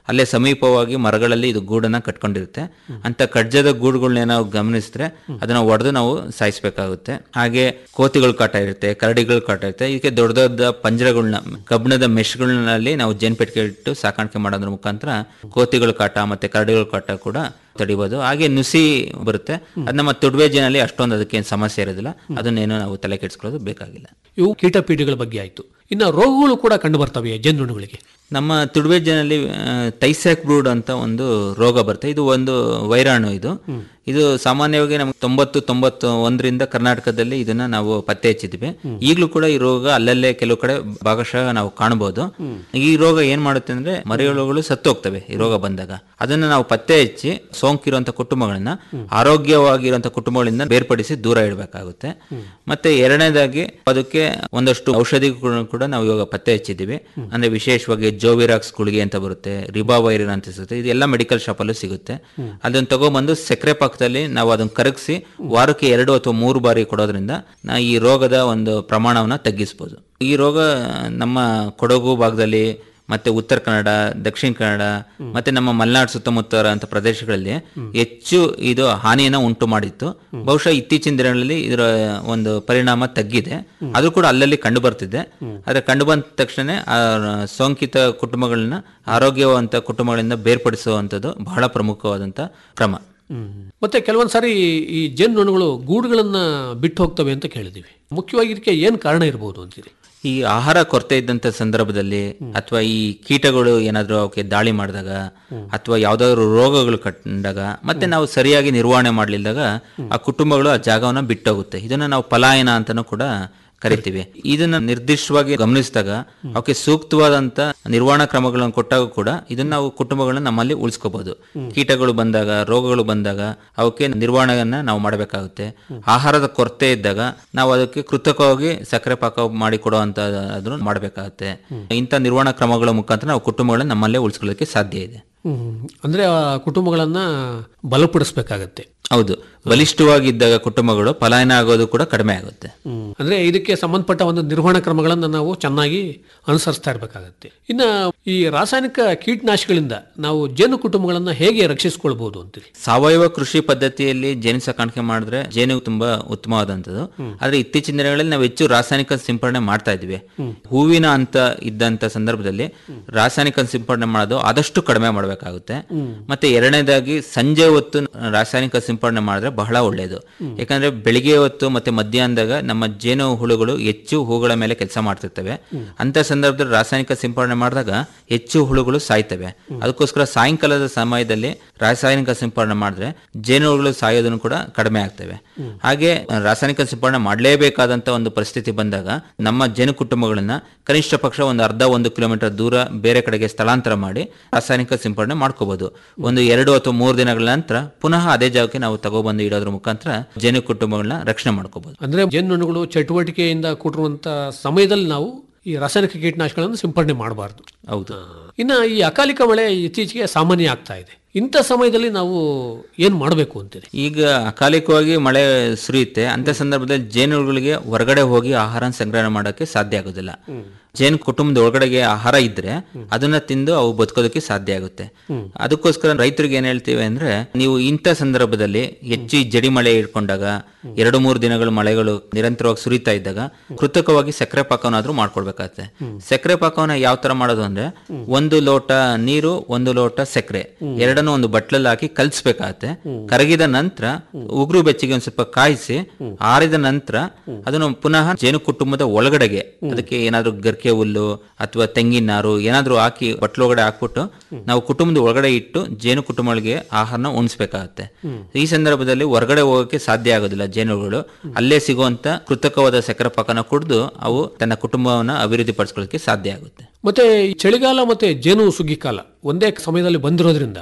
ಅಲ್ಲೇ ಸಮೀಪವಾಗಿ ಮರಗಳಲ್ಲಿ ಇದು ಗೂಡನ್ನ ಕಟ್ಕೊಂಡಿರುತ್ತೆ ಅಂತ ಕಡ್ಜದ ಗೂಡುಗಳನ್ನ ನಾವು ಗಮನಿಸಿದ್ರೆ ಅದನ್ನ ಒಡೆದು ನಾವು ಸಾಯಿಸ್ಬೇಕಾಗುತ್ತೆ ಹಾಗೆ ಕೋತಿಗಳ ಕಾಟ ಇರುತ್ತೆ ಕರಡಿಗಳ ಕಾಟ ಇರುತ್ತೆ ಇದಕ್ಕೆ ದೊಡ್ಡ ದೊಡ್ಡ ಪಂಜರಗಳನ್ನ ಕಬ್ಬಿಣದ ಮೆಶ್ಗಳಲ್ಲಿ ನಾವು ಜೇನುಪೆಟ್ಟಿಗೆ ಇಟ್ಟು ಸಾಕಾಣಿಕೆ ಮಾಡೋದ್ರ ಮುಖಾಂತರ ಕೋತಿಗಳ ಕಾಟ ಮತ್ತೆ ಕರಡಿಗಳ ಕಾಟ ಕೂಡ ತಡಿಬೋದು ಹಾಗೆ ನುಸಿ ಬರುತ್ತೆ ಅದು ನಮ್ಮ ತುಡುವೆ ಜೇನಲ್ಲಿ ಅಷ್ಟೊಂದು ಅದಕ್ಕೆ ಏನ್ ಸಮಸ್ಯೆ ಇರೋದಿಲ್ಲ ಅದನ್ನೇನು ನಾವು ತಲೆ ಕೆಡಿಸ್ಕೊಳ್ಳೋದು ಬೇಕಾಗಿಲ್ಲ ಇವು ಕೀಟಪೀಠಗಳ ಬಗ್ಗೆ ಆಯಿತು ಇನ್ನು ರೋಗಗಳು ಕೂಡ ಕಂಡು ಬರ್ತವೆ ಜೇನುನೊಣಗಳಿಗೆ ನಮ್ಮ ತುಡುವೆ ಜೇನಲ್ಲಿ ತೈಸ್ಯಾಕ್ ಬ್ರೂಡ್ ಅಂತ ಒಂದು ರೋಗ ಬರುತ್ತೆ ಇದು ಒಂದು ವೈರಾಣು ಇದು ಇದು ಸಾಮಾನ್ಯವಾಗಿ ನಮ್ಗೆ ತೊಂಬತ್ತು ತೊಂಬತ್ತು ಒಂದರಿಂದ ಕರ್ನಾಟಕದಲ್ಲಿ ಇದನ್ನ ನಾವು ಪತ್ತೆ ಹಚ್ಚಿದ್ವಿ ಈಗಲೂ ಕೂಡ ಈ ರೋಗ ಅಲ್ಲಲ್ಲೇ ಕೆಲವು ಕಡೆ ಭಾಗಶಃ ನಾವು ಕಾಣಬಹುದು ಈ ರೋಗ ಏನ್ ಮಾಡುತ್ತೆ ಅಂದ್ರೆ ಮರಿಹುಳುಗಳು ಸತ್ತು ಹೋಗ್ತವೆ ಈ ರೋಗ ಬಂದಾಗ ಅದನ್ನ ನಾವು ಪತ್ತೆ ಹಚ್ಚಿ ಸೋಂಕಿರುವಂತ ಕುಟುಂಬಗಳನ್ನ ಆರೋಗ್ಯವಾಗಿರುವಂತ ಕುಟುಂಬಗಳಿಂದ ಬೇರ್ಪಡಿಸಿ ದೂರ ಇಡಬೇಕಾಗುತ್ತೆ ಮತ್ತೆ ಎರಡನೇದಾಗಿ ಅದಕ್ಕೆ ಒಂದಷ್ಟು ಔಷಧಿಗಳನ್ನು ಕೂಡ ನಾವು ಇವಾಗ ಪತ್ತೆ ಹಚ್ಚಿದ್ದೀವಿ ಅಂದ್ರೆ ವಿಶೇಷವಾಗಿ ಜೋವಿರಾಕ್ಸ್ ಗುಳಿಗೆ ಅಂತ ಬರುತ್ತೆ ರಿಬಾವೈರಿನ್ ಅಂತ ಸಿಗುತ್ತೆ ಇದೆಲ್ಲ ಮೆಡಿಕಲ್ ಶಾಪ್ ಅಲ್ಲೂ ಸಿಗುತ್ತೆ ಅದನ್ನ ತಗೊಂಡ್ಬಂದು ಸಕ್ಕರೆ ಪಾಕದಲ್ಲಿ ನಾವು ಅದನ್ನ ಕರಗಿಸಿ ವಾರಕ್ಕೆ ಎರಡು ಅಥವಾ ಮೂರು ಬಾರಿ ಕೊಡೋದ್ರಿಂದ ನಾ ಈ ರೋಗದ ಒಂದು ಪ್ರಮಾಣವನ್ನ ತಗ್ಗಿಸ್ಬೋದು ಈ ರೋಗ ನಮ್ಮ ಕೊಡಗು ಭಾಗದಲ್ಲಿ ಮತ್ತೆ ಉತ್ತರ ಕನ್ನಡ ದಕ್ಷಿಣ ಕನ್ನಡ ಮತ್ತೆ ನಮ್ಮ ಮಲೆನಾಡು ಸುತ್ತಮುತ್ತ ಅಂತ ಪ್ರದೇಶಗಳಲ್ಲಿ ಹೆಚ್ಚು ಇದು ಹಾನಿಯನ್ನ ಉಂಟು ಮಾಡಿತ್ತು ಬಹುಶಃ ಇತ್ತೀಚಿನ ದಿನಗಳಲ್ಲಿ ಇದರ ಒಂದು ಪರಿಣಾಮ ತಗ್ಗಿದೆ ಅದು ಕೂಡ ಅಲ್ಲಲ್ಲಿ ಕಂಡು ಬರ್ತಿದೆ ಆದ್ರೆ ಕಂಡು ಬಂದ ತಕ್ಷಣ ಆ ಸೋಂಕಿತ ಕುಟುಂಬಗಳನ್ನ ಆರೋಗ್ಯವಂತ ಕುಟುಂಬಗಳಿಂದ ಬೇರ್ಪಡಿಸುವಂಥದ್ದು ಬಹಳ ಪ್ರಮುಖವಾದಂತ ಕ್ರಮ ಮತ್ತೆ ಕೆಲವೊಂದು ಸಾರಿ ಈ ಜೇನುನೊಣಗಳು ಗೂಡುಗಳನ್ನ ಬಿಟ್ಟು ಹೋಗ್ತವೆ ಅಂತ ಕೇಳಿದೀವಿ ಮುಖ್ಯವಾಗಿ ಇದಕ್ಕೆ ಏನು ಕಾರಣ ಇರಬಹುದು ಅಂತೀರಿ ಈ ಆಹಾರ ಕೊರತೆ ಇದ್ದಂತ ಸಂದರ್ಭದಲ್ಲಿ ಅಥವಾ ಈ ಕೀಟಗಳು ಏನಾದರೂ ಅವಕ್ಕೆ ದಾಳಿ ಮಾಡಿದಾಗ ಅಥವಾ ಯಾವ್ದಾದ್ರು ರೋಗಗಳು ಕಂಡಾಗ ಮತ್ತೆ ನಾವು ಸರಿಯಾಗಿ ನಿರ್ವಹಣೆ ಮಾಡಲಿಲ್ಲದಾಗ ಆ ಕುಟುಂಬಗಳು ಆ ಜಾಗವನ್ನ ಬಿಟ್ಟೋಗುತ್ತೆ ಇದನ್ನ ನಾವು ಪಲಾಯನ ಅಂತಾನೂ ಕೂಡ ಕರಿತೀವಿ ಇದನ್ನ ನಿರ್ದಿಷ್ಟವಾಗಿ ಗಮನಿಸಿದಾಗ ಅವಕ್ಕೆ ಸೂಕ್ತವಾದಂತ ನಿರ್ವಹಣಾ ಕ್ರಮಗಳನ್ನು ಕೊಟ್ಟಾಗ ಕೂಡ ಇದನ್ನ ನಾವು ಕುಟುಂಬಗಳನ್ನ ನಮ್ಮಲ್ಲಿ ಉಳಿಸ್ಕೋಬಹುದು ಕೀಟಗಳು ಬಂದಾಗ ರೋಗಗಳು ಬಂದಾಗ ಅವಕ್ಕೆ ನಿರ್ವಹಣೆಯನ್ನ ನಾವು ಮಾಡಬೇಕಾಗುತ್ತೆ ಆಹಾರದ ಕೊರತೆ ಇದ್ದಾಗ ನಾವು ಅದಕ್ಕೆ ಕೃತಕವಾಗಿ ಸಕ್ಕರೆ ಪಾಕ ಮಾಡಿ ಕೊಡುವಂತ ಅದನ್ನು ಮಾಡಬೇಕಾಗುತ್ತೆ ಇಂಥ ನಿರ್ವಹಣಾ ಕ್ರಮಗಳ ಮುಖಾಂತರ ನಾವು ಕುಟುಂಬಗಳನ್ನ ನಮ್ಮಲ್ಲೇ ಉಳಿಸ್ಕೊಳ್ಳೋಕೆ ಸಾಧ್ಯ ಇದೆ ಅಂದ್ರೆ ಆ ಕುಟುಂಬಗಳನ್ನ ಬಲಪಡಿಸಬೇಕಾಗತ್ತೆ ಹೌದು ಬಲಿಷ್ಠವಾಗಿದ್ದಾಗ ಕುಟುಂಬಗಳು ಪಲಾಯನ ಆಗೋದು ಕೂಡ ಕಡಿಮೆ ಆಗುತ್ತೆ ಅಂದ್ರೆ ಇದಕ್ಕೆ ಸಂಬಂಧಪಟ್ಟ ಒಂದು ನಿರ್ವಹಣಾ ಕ್ರಮಗಳನ್ನು ನಾವು ಚೆನ್ನಾಗಿ ಅನುಸರಿಸ್ತಾ ಇರಬೇಕಾಗತ್ತೆ ಇನ್ನ ಈ ರಾಸಾಯನಿಕ ಕೀಟನಾಶಕಗಳಿಂದ ನಾವು ಜೇನು ಕುಟುಂಬಗಳನ್ನ ಹೇಗೆ ರಕ್ಷಿಸಿಕೊಳ್ಬಹುದು ಅಂತೀರಿ ಸಾವಯವ ಕೃಷಿ ಪದ್ಧತಿಯಲ್ಲಿ ಜೇನು ಸಾಕಾಣಿಕೆ ಮಾಡಿದ್ರೆ ಜೇನು ತುಂಬಾ ಉತ್ತಮವಾದಂಥದ್ದು ಆದ್ರೆ ಇತ್ತೀಚಿನ ದಿನಗಳಲ್ಲಿ ನಾವು ಹೆಚ್ಚು ರಾಸಾಯನಿಕ ಸಿಂಪಡಣೆ ಮಾಡ್ತಾ ಇದ್ವಿ ಹೂವಿನ ಅಂತ ಇದ್ದಂತ ಸಂದರ್ಭದಲ್ಲಿ ರಾಸಾಯನಿಕ ಸಿಂಪಡಣೆ ಮಾಡೋದು ಆದಷ್ಟು ಕಡಿಮೆ ಮಾಡಬೇಕಾಗುತ್ತೆ ಮತ್ತೆ ಎರಡನೇದಾಗಿ ಸಂಜೆ ಹೊತ್ತು ರಾಸಾಯನಿಕ ಸಿಂಪಡಣೆ ಮಾಡಿದ್ರೆ ಬಹಳ ಒಳ್ಳೆಯದು ಯಾಕಂದ್ರೆ ಬೆಳಿಗ್ಗೆ ಹೊತ್ತು ಮತ್ತೆ ಮಧ್ಯಾಹ್ನದಾಗ ನಮ್ಮ ಜೇನು ಹುಳುಗಳು ಹೆಚ್ಚು ಹೂಗಳ ಮೇಲೆ ಕೆಲಸ ಮಾಡ್ತಿರ್ತವೆ ಅಂತ ಸಂದರ್ಭದಲ್ಲಿ ರಾಸಾಯನಿಕ ಸಿಂಪಡಣೆ ಮಾಡಿದಾಗ ಹೆಚ್ಚು ಹುಳುಗಳು ಸಾಯ್ತವೆ ಅದಕ್ಕೋಸ್ಕರ ಸಾಯಂಕಾಲದ ಸಮಯದಲ್ಲಿ ರಾಸಾಯನಿಕ ಸಿಂಪಡಣೆ ಮಾಡಿದ್ರೆ ಜೇನುಹುಳುಗಳು ಸಾಯೋದನ್ನು ಕೂಡ ಕಡಿಮೆ ಆಗ್ತವೆ ಹಾಗೆ ರಾಸಾಯನಿಕ ಸಿಂಪಡಣೆ ಮಾಡಲೇಬೇಕಾದಂತ ಒಂದು ಪರಿಸ್ಥಿತಿ ಬಂದಾಗ ನಮ್ಮ ಜೇನು ಕುಟುಂಬಗಳನ್ನ ಕನಿಷ್ಠ ಪಕ್ಷ ಒಂದು ಅರ್ಧ ಒಂದು ಕಿಲೋಮೀಟರ್ ದೂರ ಬೇರೆ ಕಡೆಗೆ ಸ್ಥಳಾಂತರ ಮಾಡಿ ರಾಸಾಯನಿಕ ಸಿಂಪಡಣೆ ಮಾಡ್ಕೋಬಹುದು ಒಂದು ಎರಡು ಅಥವಾ ಮೂರು ದಿನಗಳ ನಂತರ ಪುನಃ ಅದೇ ಜಾಗಕ್ಕೆ ನಾವು ತಗೊಬಂದು ಇಡೋದ್ರ ಮುಖಾಂತರ ಜೇನು ಕುಟುಂಬಗಳನ್ನ ರಕ್ಷಣೆ ಮಾಡ್ಕೋಬಹುದು ಅಂದ್ರೆ ಜೇನುನೊಣಗಳು ಚಟುವಟಿಕೆಯಿಂದ ಕೂಡಿರುವಂತ ಸಮಯದಲ್ಲಿ ನಾವು ಈ ರಾಸಾಯನಿಕ ಕೀಟನಾಶಕಗಳನ್ನು ಸಿಂಪಡಣೆ ಮಾಡಬಾರ್ದು ಹೌದು ಇನ್ನ ಈ ಅಕಾಲಿಕ ಮಳೆ ಇತ್ತೀಚೆಗೆ ಸಾಮಾನ್ಯ ಆಗ್ತಾ ಇದೆ ಇಂಥ ಸಮಯದಲ್ಲಿ ನಾವು ಏನ್ ಮಾಡಬೇಕು ಅಂತೀರಿ ಈಗ ಅಕಾಲಿಕವಾಗಿ ಮಳೆ ಸುರಿಯುತ್ತೆ ಅಂತ ಸಂದರ್ಭದಲ್ಲಿ ಜೇನುಗಳಿಗೆ ಹೊರಗಡೆ ಹೋಗಿ ಆಹಾರ ಸಂಗ್ರಹಣೆ ಮಾಡೋಕೆ ಸಾಧ್ಯ ಆಗೋದಿಲ್ಲ ಜೇನು ಕುಟುಂಬದ ಒಳಗಡೆಗೆ ಆಹಾರ ಇದ್ರೆ ಅದನ್ನ ತಿಂದು ಅವು ಬದುಕೋದಕ್ಕೆ ಸಾಧ್ಯ ಆಗುತ್ತೆ ಅದಕ್ಕೋಸ್ಕರ ರೈತರಿಗೆ ಏನ್ ಹೇಳ್ತೀವಿ ಅಂದ್ರೆ ನೀವು ಇಂಥ ಸಂದರ್ಭದಲ್ಲಿ ಹೆಚ್ಚು ಈ ಜಡಿ ಮಳೆ ಇಟ್ಕೊಂಡಾಗ ಎರಡು ಮೂರು ದಿನಗಳು ಮಳೆಗಳು ನಿರಂತರವಾಗಿ ಸುರಿತಾ ಇದ್ದಾಗ ಕೃತಕವಾಗಿ ಸಕ್ಕರೆ ಪಾಕವನ್ನಾದ್ರೂ ಮಾಡ್ಕೊಳ್ಬೇಕಾಗತ್ತೆ ಸಕ್ಕರೆ ಪಾಕವನ್ನ ಯಾವ ತರ ಮಾಡೋದು ಅಂದ್ರೆ ಒಂದು ಲೋಟ ನೀರು ಒಂದು ಲೋಟ ಸಕ್ಕರೆ ಎರಡನ್ನೂ ಒಂದು ಬಟ್ಲಲ್ಲಿ ಹಾಕಿ ಕಲ್ಸ್ಬೇಕಾಗತ್ತೆ ಕರಗಿದ ನಂತರ ಉಗುರು ಬೆಚ್ಚಗೆ ಒಂದ್ ಸ್ವಲ್ಪ ಕಾಯಿಸಿ ಆರಿದ ನಂತರ ಅದನ್ನು ಪುನಃ ಜೇನು ಕುಟುಂಬದ ಒಳಗಡೆಗೆ ಅದಕ್ಕೆ ಏನಾದ್ರೂ ಗರ್ಕೆ ಹುಲ್ಲು ಅಥವಾ ತೆಂಗಿನ ನಾರು ಏನಾದ್ರೂ ಹಾಕಿ ಬಟ್ಲೊಳಗಡೆ ಹಾಕ್ಬಿಟ್ಟು ನಾವು ಕುಟುಂಬದ ಒಳಗಡೆ ಇಟ್ಟು ಜೇನು ಕುಟುಂಬಗಳಿಗೆ ಆಹಾರನ ಉಣಿಸ್ಬೇಕಾಗತ್ತೆ ಈ ಸಂದರ್ಭದಲ್ಲಿ ಹೊರಗಡೆ ಹೋಗೋಕೆ ಸಾಧ್ಯ ಆಗೋದಿಲ್ಲ ಜೇನುಗಳು ಅಲ್ಲೇ ಸಿಗುವಂತ ಕೃತಕವಾದ ಸಕ್ಕರೆ ಪಾಕನ ಕುಡಿದು ಅವು ತನ್ನ ಕುಟುಂಬವನ್ನ ಅಭಿವೃದ್ಧಿ ಪಡಿಸ್ಕೊಳ್ಳೋಕೆ ಸಾಧ್ಯ ಆಗುತ್ತೆ ಮತ್ತೆ ಈ ಚಳಿಗಾಲ ಮತ್ತೆ ಜೇನು ಸುಗ್ಗಿ ಕಾಲ ಒಂದೇ ಸಮಯದಲ್ಲಿ ಬಂದಿರೋದ್ರಿಂದ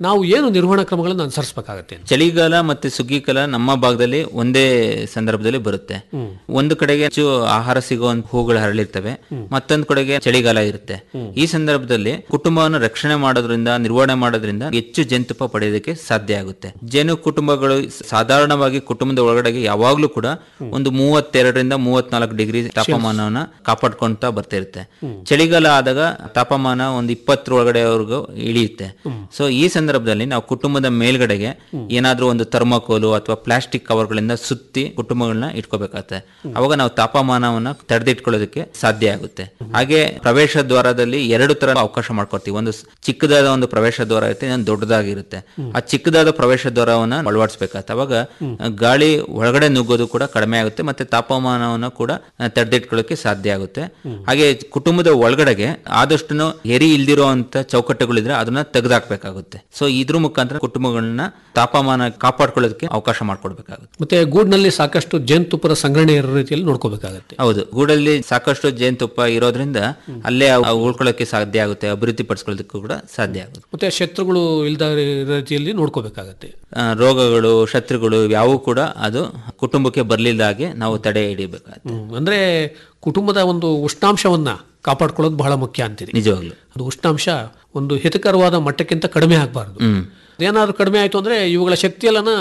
ನಾವು ಏನು ನಿರ್ವಹಣಾ ಕ್ರಮಗಳನ್ನು ಅನುಸರಿಸಬೇಕಾಗತ್ತೆ ಚಳಿಗಾಲ ಮತ್ತೆ ಸುಗ್ಗಿಕಾಲ ನಮ್ಮ ಭಾಗದಲ್ಲಿ ಒಂದೇ ಸಂದರ್ಭದಲ್ಲಿ ಬರುತ್ತೆ ಒಂದು ಕಡೆಗೆ ಹೆಚ್ಚು ಆಹಾರ ಸಿಗುವಂತ ಹೂಗಳು ಹರಳಿರ್ತವೆ ಮತ್ತೊಂದು ಕಡೆಗೆ ಚಳಿಗಾಲ ಇರುತ್ತೆ ಈ ಸಂದರ್ಭದಲ್ಲಿ ಕುಟುಂಬವನ್ನು ರಕ್ಷಣೆ ಮಾಡೋದ್ರಿಂದ ನಿರ್ವಹಣೆ ಮಾಡೋದ್ರಿಂದ ಹೆಚ್ಚು ಜೇನುತುಪ್ಪ ಪಡೆಯೋದಕ್ಕೆ ಸಾಧ್ಯ ಆಗುತ್ತೆ ಜೇನು ಕುಟುಂಬಗಳು ಸಾಧಾರಣವಾಗಿ ಕುಟುಂಬದ ಒಳಗಡೆಗೆ ಯಾವಾಗ್ಲೂ ಕೂಡ ಒಂದು ಮೂವತ್ತೆರಡರಿಂದ ಮೂವತ್ನಾಲ್ಕು ಡಿಗ್ರಿ ತಾಪಮಾನವನ್ನ ಕಾಪಾಡ್ಕೊಂತ ಬರ್ತಾ ಇರುತ್ತೆ ಚಳಿಗಾಲ ಆದಾಗ ತಾಪಮಾನ ಒಂದು ಇಪ್ಪತ್ತರ ಒಳಗಡೆವರೆಗೂ ಇಳಿಯುತ್ತೆ ಸೊ ಈ ಸಂದರ್ಭದಲ್ಲಿ ನಾವು ಕುಟುಂಬದ ಮೇಲ್ಗಡೆಗೆ ಏನಾದ್ರೂ ಒಂದು ಥರ್ಮಕೋಲು ಅಥವಾ ಪ್ಲಾಸ್ಟಿಕ್ ಕವರ್ಗಳಿಂದ ಸುತ್ತಿ ಕುಟುಂಬಗಳನ್ನ ಇಟ್ಕೋಬೇಕಾಗತ್ತೆ ಅವಾಗ ನಾವು ತಾಪಮಾನವನ್ನ ತಡೆದಿಟ್ಕೊಳ್ಳೋದಕ್ಕೆ ಸಾಧ್ಯ ಆಗುತ್ತೆ ಹಾಗೆ ಪ್ರವೇಶ ದ್ವಾರದಲ್ಲಿ ಎರಡು ತರ ಅವಕಾಶ ಮಾಡ್ಕೊಡ್ತೀವಿ ಒಂದು ಸ್- ಚಿಕ್ಕದಾದ ಒಂದು ಪ್ರವೇಶ ದ್ವಾರ ಇರುತ್ತೆ ಇನ್ನೊಂದು ದೊಡ್ಡದಾಗಿರುತ್ತೆ ಆ ಚಿಕ್ಕದಾದ ಪ್ರವೇಶ ದ್ವಾರವನ್ನ ಅಳವಡಿಸ್ಬೇಕಾಗತ್ತೆ ಅವಾಗ ಆ, ಗಾಳಿ ಒಳಗಡೆ ನುಗ್ಗೋದು ಕೂಡ ಕಡಿಮೆ ಆಗುತ್ತೆ ಮತ್ತೆ ತಾಪಮಾನವನ್ನು ಕೂಡ ಆ, ತಡೆದಿಟ್ಕೊಳ್ಳೋಕೆ ಸಾಧ್ಯ ಆಗುತ್ತೆ ಹಾಗೆ ಕುಟುಂಬದ ಒಳಗಡೆಗೆ ಆದಷ್ಟು ಎರಿ ಇಲ್ದಿರೋ ಅಂತ ಚೌಕಟ್ಟುಗಳಿದ್ರೆ ಅದನ್ನ ತೆಗೆದಾಕ್ಬೇಕಾಗುತ್ತೆ ಸೊ ಇದ್ರ ಮುಖಾಂತರ ಕುಟುಂಬಗಳನ್ನ ತಾಪಮಾನ ಕಾಪಾಡ್ಕೊಳ್ಳೋದಕ್ಕೆ ಅವಕಾಶ ಮಾಡ್ಕೊಡ್ಬೇಕಾಗುತ್ತೆ ಮತ್ತೆ ಗೂಡ್ನಲ್ಲಿ ಸಾಕಷ್ಟು ಜೇನುತುಪ್ಪದ ಸಂಗ್ರಹಣೆ ಇರೋ ರೀತಿಯಲ್ಲಿ ನೋಡ್ಕೋಬೇಕಾಗತ್ತೆ ಹೌದು ಗೂಡಲ್ಲಿ ಸಾಕಷ್ಟು ಜೇನುತುಪ್ಪ ಇರೋದ್ರಿಂದ ಅಲ್ಲೇ ಅವು- ಅವು ಉಳ್ಕೊಳ್ಳೋಕೆ ಸಾಧ್ಯ ಆಗುತ್ತೆ ಅಭಿವೃದ್ಧಿ ಪಡಿಸ್ಕೊಳ್ಳೋದಕ್ಕೂ ಕೂಡ ಸಾಧ್ಯ ಆಗುತ್ತೆ ಮತ್ತೆ ಶತ್ರುಗಳು ಇಲ್ದ ರೀತಿಯಲ್ಲಿ ನೋಡ್ಕೋಬೇಕಾಗತ್ತೆ ಆ, ರೋಗಗಳು ಶತ್ರುಗಳು ಯಾವೂ ಕೂಡ ಅದು ಕುಟುಂಬಕ್ಕೆ ಬರ್ಲಿಲ್ಲ ಹಾಗೆ ನಾವು ತಡೆ ಹಿಡಿಬೇಕಾಗುತ್ತೆ ಹ್ಮ್. ಅಂದ್ರೆ ಕುಟುಂಬದ ಒಂದು ಉಷ್ಣಾಂಶವನ್ನ ಕಾಪಾಡ್ಕೊಳ್ಳೋದು ಬಹಳ ಮುಖ್ಯ ಅಂತೀರಿ ನಿಜವಾಗ್ಲು ಅದು ಉಷ್ಣಾಂಶ ಒಂದು ಹಿತಕರವಾದ ಮಟ್ಟಕ್ಕಿಂತ ಕಡಿಮೆ ಆಗಬಾರ್ದು ಹ್ಮ್ ಏನಾದ್ರೂ ಕಡಿಮೆ ಆಯ್ತು ಅಂದ್ರೆ ಇವುಗಳ ಶಕ್ತಿಯೆಲ್ಲನ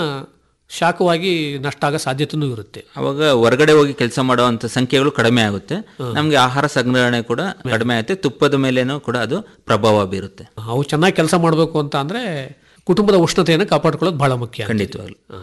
ಶಾಖವಾಗಿ ನಷ್ಟ ಆಗೋ ಸಾಧ್ಯತೆನೂ ಇರುತ್ತೆ ಅವಾಗ ಹೊರಗಡೆ ಹೋಗಿ ಕೆಲಸ ಮಾಡುವಂತ ಸಂಖ್ಯೆಗಳು ಕಡಿಮೆ ಆಗುತ್ತೆ ನಮ್ಗೆ ಆಹಾರ ಸಂಗ್ರಹಣೆ ಕೂಡ ಕಡಿಮೆ ಆಗುತ್ತೆ ತುಪ್ಪದ ಮೇಲೇನೂ ಕೂಡ ಅದು ಪ್ರಭಾವ ಬೀರುತ್ತೆ ಅವು ಚೆನ್ನಾಗಿ ಕೆಲಸ ಮಾಡಬೇಕು ಅಂತ ಅಂದ್ರೆ ಕುಟುಂಬದ ಉಷ್ಣತೆಯನ್ನು ಕಾಪಾಡ್ಕೊಳ್ಳೋದು ಬಹಳ ಮುಖ್ಯ ಖಂಡಿತವಾಗ್ಲು ಆ.